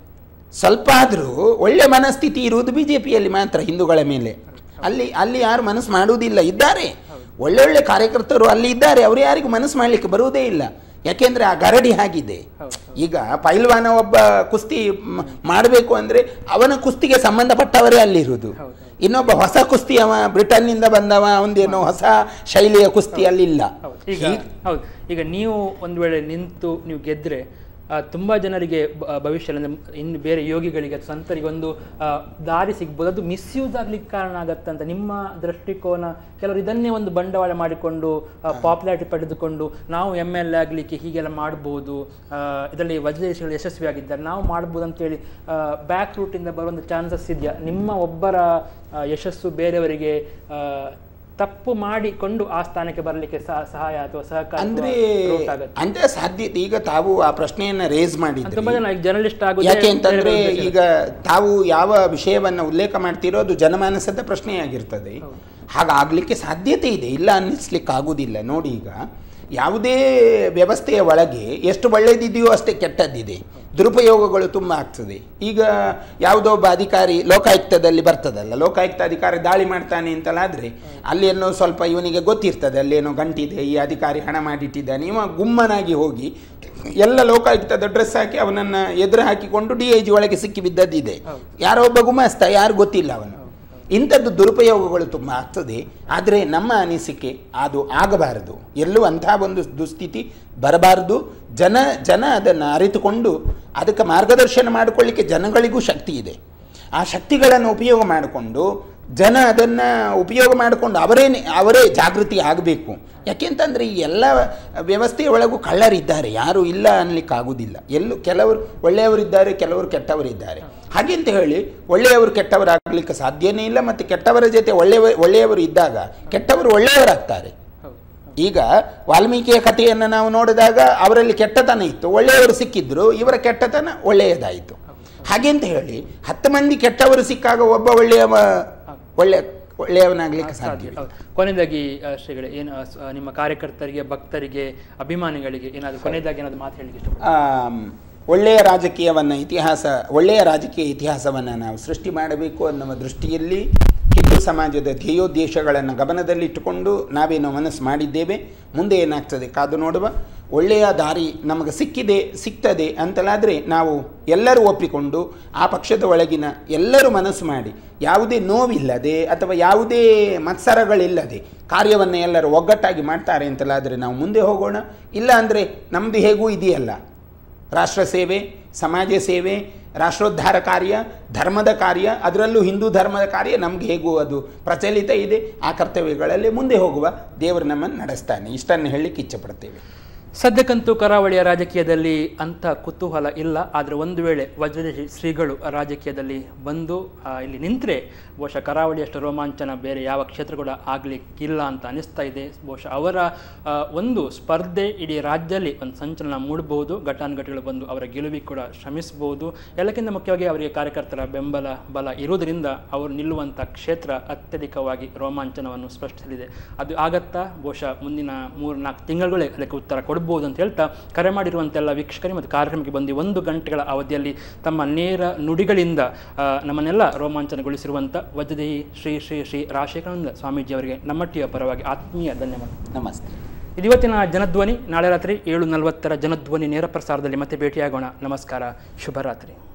ಸ್ವಲ್ಪ ಆದರೂ ಒಳ್ಳೆ ಮನಸ್ಥಿತಿ ಇರುವುದು ಬಿ ಜೆ ಪಿಯಲ್ಲಿ ಮಾತ್ರ ಹಿಂದೂಗಳ ಮೇಲೆ ಅಲ್ಲಿ ಅಲ್ಲಿ ಯಾರು ಮನಸ್ಸು ಮಾಡುವುದಿಲ್ಲ ಇದ್ದಾರೆ ಒಳ್ಳೊಳ್ಳೆ ಕಾರ್ಯಕರ್ತರು ಅಲ್ಲಿ ಇದ್ದಾರೆ ಅವರು ಯಾರಿಗೂ ಮನಸ್ಸು ಮಾಡಲಿಕ್ಕೆ ಬರುವುದೇ ಇಲ್ಲ ಯಾಕೆಂದ್ರೆ ಆ ಗರಡಿ ಆಗಿದೆ ಈಗ ಪೈಲ್ವಾನ ಒಬ್ಬ ಕುಸ್ತಿ ಮಾಡಬೇಕು ಅಂದರೆ ಅವನ ಕುಸ್ತಿಗೆ ಸಂಬಂಧಪಟ್ಟವರೇ ಅಲ್ಲಿರುವುದು ಇನ್ನೊಬ್ಬ ಹೊಸ ಕುಸ್ತಿ ಅವ ಬ್ರಿಟನ್ನಿಂದ ಬಂದವ ಒಂದೇನೋ ಹೊಸ ಶೈಲಿಯ ಕುಸ್ತಿ ಅಲ್ಲಿಲ್ಲ ಹೌದು ಈಗ ಹೌದು ಈಗ ನೀವು ಒಂದು ವೇಳೆ ನಿಂತು ನೀವು ಗೆದ್ರೆ ಆ, ತುಂಬಾ ಜನರಿಗೆ ಬ- ಭವಿಷ್ಯದಲ್ಲಿ ಅಂದ್ರೆ ಇನ್ನು ಬೇರೆ ಯೋಗಿಗಳಿಗೆ ಅಥವಾ ಸಂತರಿಗೆ ಒಂದು ಆ, ದಾರಿ ಸಿಗ್ಬೋದು ಅದು ಮಿಸ್ಯೂಸ್ ಆಗ್ಲಿಕ್ಕೆ ಕಾರಣ ಆಗತ್ತಂತ ನಿಮ್ಮ ದೃಷ್ಟಿಕೋನ ಕೆಲವರು ಇದನ್ನೇ ಒಂದು ಬಂಡವಾಳ ಮಾಡಿಕೊಂಡು ಪಾಪ್ಯುಲಾರಿಟಿ ಪಡೆದುಕೊಂಡು ನಾವು ಎಮ್ ಎಲ್ ಎ ಆಗಲಿಕ್ಕೆ ಹೀಗೆಲ್ಲ ಮಾಡ್ಬೋದು ಆ, ಇದರಲ್ಲಿ ವಜ್ರದೇಶಗಳು ಯಶಸ್ವಿಯಾಗಿದ್ದಾರೆ ನಾವು ಮಾಡ್ಬೋದು ಅಂತೇಳಿ ಬ್ಯಾಕ್ ರೂಟಿಂದ ಬರುವಂಥ ಚಾನ್ಸಸ್ ಇದೆಯಾ ನಿಮ್ಮ ಒಬ್ಬರ ಆ, ಯಶಸ್ಸು ಬೇರೆಯವರಿಗೆ ಆ, ತಪ್ಪು ಮಾಡಿಕೊಂಡು ಆ ಸ್ಥಾನಕ್ಕೆ ಬರಲಿಕ್ಕೆ ಸಹ ಸಹಾಯ ಅಥವಾ ಸಹಕಾರ ಅಂದ್ರೆ ಅಥವಾ route ಆಗತ್ತೆ. ಅಂತ ಸಾಧ್ಯತೆ ಈಗ ತಾವು ಆ ಪ್ರಶ್ನೆಯನ್ನ ರೇಸ್ ತುಂಬಾ ಮಾಡಿದ್ರಿ ಜನ ಜರ್ನಲಿಸ್ಟ್ ಆಗೋದೇ ಯಾಕೆ ಅಂತಂದ್ರೆ ಬೇರೆ ಬೇರೆ ಉದ್ದೇಶ ಈಗ ತಾವು ಯಾವ ವಿಷಯವನ್ನ ಉಲ್ಲೇಖ ಮಾಡ್ತಿರೋ ಅದು ಜನಮಾನಸದ ಪ್ರಶ್ನೆಯಾಗಿರ್ತದೆ ಹಾಗಾಗ್ಲಿಕ್ಕೆ ಸಾಧ್ಯತೆ ಇದೆ ಇಲ್ಲ ಅನ್ನಿಸ್ಲಿಕ್ಕೆ ಆಗುದಿಲ್ಲ ನೋಡಿ ಈಗ ಯಾವುದೇ ವ್ಯವಸ್ಥೆಯ ಒಳಗೆ ಎಷ್ಟು ಒಳ್ಳೆಯದಿದೆಯೋ ಅಷ್ಟೇ ಕೆಟ್ಟದ್ದಿದೆ ದುರುಪಯೋಗಗಳು ತುಂಬ ಆಗ್ತದೆ ಈಗ ಯಾವುದೋ ಒಬ್ಬ ಅಧಿಕಾರಿ ಲೋಕಾಯುಕ್ತದಲ್ಲಿ ಬರ್ತದಲ್ಲ ಲೋಕಾಯುಕ್ತ ಅಧಿಕಾರಿ ದಾಳಿ ಮಾಡ್ತಾನೆ ಅಂತಲಾದರೆ ಅಲ್ಲಿ ಏನೋ ಸ್ವಲ್ಪ ಇವನಿಗೆ ಗೊತ್ತಿರ್ತದೆ ಅಲ್ಲೇನೋ ಗಂಟಿದೆ ಈ ಅಧಿಕಾರಿ ಹಣ ಮಾಡಿಟ್ಟಿದ್ದಾನೆ ಇವ ಗುಮ್ಮನಾಗಿ ಹೋಗಿ ಎಲ್ಲ ಲೋಕಾಯುಕ್ತದ ಡ್ರೆಸ್ ಹಾಕಿ ಅವನನ್ನು ಎದುರು ಹಾಕಿಕೊಂಡು ಡಿ ಐ ಜಿ ಒಳಗೆ ಸಿಕ್ಕಿ ಬಿದ್ದದ್ದಿದೆ ಯಾರೋ ಒಬ್ಬ ಗುಮಾಸ್ತ ಯಾರು ಗೊತ್ತಿಲ್ಲ ಅವನು ಇಂಥದ್ದು ದುರುಪಯೋಗಗಳು ತುಂಬ ಆಗ್ತದೆ ಆದರೆ ನಮ್ಮ ಅನಿಸಿಕೆ ಅದು ಆಗಬಾರದು ಎಲ್ಲೂ ಅಂಥ ಒಂದು ದುಸ್ಥಿತಿ ಬರಬಾರದು ಜನ ಜನ ಅದನ್ನು ಅರಿತುಕೊಂಡು ಅದಕ್ಕೆ ಮಾರ್ಗದರ್ಶನ ಮಾಡಿಕೊಳ್ಳಿಕ್ಕೆ ಜನಗಳಿಗೂ ಶಕ್ತಿ ಇದೆ ಆ ಶಕ್ತಿಗಳನ್ನು ಉಪಯೋಗ ಮಾಡಿಕೊಂಡು ಜನ ಅದನ್ನು ಉಪಯೋಗ ಮಾಡಿಕೊಂಡು ಅವರೇ ಅವರೇ ಜಾಗೃತಿ ಆಗಬೇಕು ಯಾಕೆಂತಂದರೆ ಈ ಎಲ್ಲ ವ್ಯವಸ್ಥೆಯ ಒಳಗೂ ಕಳ್ಳರಿದ್ದಾರೆ ಯಾರು ಇಲ್ಲ ಅನ್ನಲಿಕ್ಕಾಗೋದಿಲ್ಲ ಎಲ್ಲೂ ಕೆಲವರು ಒಳ್ಳೆಯವರಿದ್ದಾರೆ ಕೆಲವರು ಕೆಟ್ಟವರಿದ್ದಾರೆ ಹಾಗೆಂತ ಹೇಳಿ ಒಳ್ಳೆಯವರು ಕೆಟ್ಟವರಾಗಲಿಕ್ಕೆ ಸಾಧ್ಯನೇ ಇಲ್ಲ ಮತ್ತು ಕೆಟ್ಟವರ ಜೊತೆ ಒಳ್ಳೆಯ ಒಳ್ಳೆಯವರು ಇದ್ದಾಗ ಕೆಟ್ಟವರು ಒಳ್ಳೆಯವರಾಗ್ತಾರೆ ಹೌದು ಈಗ ವಾಲ್ಮೀಕಿಯ ಕಥೆಯನ್ನು ನಾವು ನೋಡಿದಾಗ ಅವರಲ್ಲಿ ಕೆಟ್ಟತನ ಇತ್ತು ಒಳ್ಳೆಯವರು ಸಿಕ್ಕಿದ್ರು ಇವರ ಕೆಟ್ಟತನ ಒಳ್ಳೆಯದಾಯಿತು ಹಾಗೆಂತ ಹೇಳಿ ಹತ್ತು ಮಂದಿ ಕೆಟ್ಟವರು ಸಿಕ್ಕಾಗ ಒಬ್ಬ ಒಳ್ಳೆಯವ ಒಳ್ಳೆ ಒಳ್ಳೆಯವನಾಗ್ಲಿಕ್ಕೆ ಸಾಧ್ಯ ಹೌದು. ಕೊನೆಯದಾಗಿ ಆ, ಶ್ರೀಗಳೇ ಏನು ಆ, ಸ- ಆ, ನಿಮ್ಮ ಕಾರ್ಯಕರ್ತರಿಗೆ ಭಕ್ತರಿಗೆ ಅಭಿಮಾನಿಗಳಿಗೆ ಏನಾದರೂ ಕೊನೆಯದಾಗಿ ಏನಾದರೂ ಮಾತು ಹೇಳಲಿಕ್ಕೆ ಇಷ್ಟಪಡ್ತೀನಿ ಆಮ್, ಒಳ್ಳೆಯ ರಾಜಕೀಯವನ್ನು ಇತಿಹಾಸ ಒಳ್ಳೆಯ ರಾಜಕೀಯ ಇತಿಹಾಸವನ್ನು ನಾವು ಸೃಷ್ಟಿ ಮಾಡಬೇಕು ಅನ್ನುವ ದೃಷ್ಟಿಯಲ್ಲಿ ಹಿಂದೂ ಸಮಾಜದ ಧ್ಯೇಯೋದ್ದೇಶಗಳನ್ನು ಗಮನದಲ್ಲಿಟ್ಟುಕೊಂಡು ನಾವೇನೋ ಮನಸ್ಸು ಮಾಡಿದ್ದೇವೆ ಮುಂದೆ ಏನಾಗ್ತದೆ ಕಾದು ನೋಡುವ ಒಳ್ಳೆಯ ದಾರಿ ನಮಗೆ ಸಿಕ್ಕಿದೆ ಸಿಗ್ತದೆ ಅಂತಲಾದರೆ ನಾವು ಎಲ್ಲರೂ ಒಪ್ಪಿಕೊಂಡು ಆ ಪಕ್ಷದ ಒಳಗಿನ ಎಲ್ಲರೂ ಮನಸ್ಸು ಮಾಡಿ ಯಾವುದೇ ನೋವಿಲ್ಲದೆ ಅಥವಾ ಯಾವುದೇ ಮತ್ಸರಗಳಿಲ್ಲದೆ ಕಾರ್ಯವನ್ನು ಎಲ್ಲರೂ ಒಗ್ಗಟ್ಟಾಗಿ ಮಾಡ್ತಾರೆ ಅಂತಲಾದರೆ ನಾವು ಮುಂದೆ ಹೋಗೋಣ ಇಲ್ಲ ಅಂದರೆ ನಮ್ಮದು ಹೇಗೂ ಇದೆಯಲ್ಲ ರಾಷ್ಟ್ರ ಸೇವೆ ಸಮಾಜ ಸೇವೆ ರಾಷ್ಟ್ರೋದ್ಧಾರ ಕಾರ್ಯ ಧರ್ಮದ ಕಾರ್ಯ ಅದರಲ್ಲೂ ಹಿಂದೂ ಧರ್ಮದ ಕಾರ್ಯ ನಮ್ಗೆ ಹೇಗೂ ಅದು ಪ್ರಚಲಿತ ಇದೆ ಆ ಕರ್ತವ್ಯಗಳಲ್ಲಿ ಮುಂದೆ ಹೋಗುವ ದೇವರು ನಮ್ಮನ್ನು ನಡೆಸ್ತಾನೆ ಇಷ್ಟನ್ನು ಹೇಳಲಿಕ್ಕೆ ಇಚ್ಛೆಪಡ್ತೇವೆ ಸದ್ಯಕ್ಕಂತೂ ಕರಾವಳಿಯ ರಾಜಕೀಯದಲ್ಲಿ ಅಂಥ ಕುತೂಹಲ ಇಲ್ಲ ಆದರೆ ಒಂದು ವೇಳೆ ವಜ್ರದ ಶ್ರೀಗಳು ರಾಜಕೀಯದಲ್ಲಿ ಬಂದು ಆ, ಇಲ್ಲಿ ನಿಂತರೆ ಬಹುಶಃ ಕರಾವಳಿಯಷ್ಟು ರೋಮಾಂಚನ ಬೇರೆ ಯಾವ ಕ್ಷೇತ್ರ ಕೂಡ ಆಗಲಿಕ್ಕಿಲ್ಲ ಅಂತ ಅನಿಸ್ತಾ ಇದೆ ಬಹುಶಃ ಅವರ ಆ, ಒಂದು ಸ್ಪರ್ಧೆ ಇಡೀ ರಾಜ್ಯದಲ್ಲಿ ಒಂದು ಸಂಚಲನ ಮೂಡಬಹುದು ಘಟಾನುಘಟಿಗಳು ಬಂದು ಅವರ ಗೆಲುವಿಗೆ ಕೂಡ ಶ್ರಮಿಸಬಹುದು ಎಲ್ಲಕ್ಕಿಂತ ಮುಖ್ಯವಾಗಿ ಅವರಿಗೆ ಕಾರ್ಯಕರ್ತರ ಬೆಂಬಲ ಬಲ ಇರುವುದರಿಂದ ಅವರು ನಿಲ್ಲುವಂಥ ಕ್ಷೇತ್ರ ಅತ್ಯಧಿಕವಾಗಿ ರೋಮಾಂಚನವನ್ನು ಸ್ಪಷ್ಟಿಸಲಿದೆ ಅದು ಆಗತ್ತಾ ಬಹುಶಃ ಮುಂದಿನ ಮೂರು ನಾಲ್ಕು ತಿಂಗಳುಗಳೇ ಅದಕ್ಕೆ ಉತ್ತರ ಕೊಡ್ಬೋದು ಅಂತ ಹೇಳ್ತಾ ಕರೆ ಮಾಡಿರುವಂತೆಲ್ಲ ವೀಕ್ಷಕರಿಗೆ ಮತ್ತು ಕಾರ್ಯಕ್ರಮಕ್ಕೆ ಬಂದು ಒಂದು ಗಂಟೆಗಳ ಅವಧಿಯಲ್ಲಿ ತಮ್ಮ ನೇರ ನುಡಿಗಳಿಂದ ಆ, ನಮ್ಮನ್ನೆಲ್ಲ ರೋಮಾಂಚನಗೊಳಿಸಿರುವಂಥ ವಜ್ರದೇಹಿ ಶ್ರೀ ಶ್ರೀ ಶ್ರೀ ರಾಜಶೇಖರಾನಂದ ಸ್ವಾಮೀಜಿಯವರಿಗೆ ನಮ್ಮಟ್ಟಿಯ ಪರವಾಗಿ ಆತ್ಮೀಯ ಧನ್ಯವಾದ ನಮಸ್ತೆ ಇದು ಇವತ್ತಿನ ಜನಧ್ವನಿ ನಾಳೆ ರಾತ್ರಿ ಏಳು ನಲವತ್ತರ ಜನಧ್ವನಿ ನೇರ ಪ್ರಸಾರದಲ್ಲಿ ಮತ್ತೆ ಭೇಟಿಯಾಗೋಣ ನಮಸ್ಕಾರ ಶುಭರಾತ್ರಿ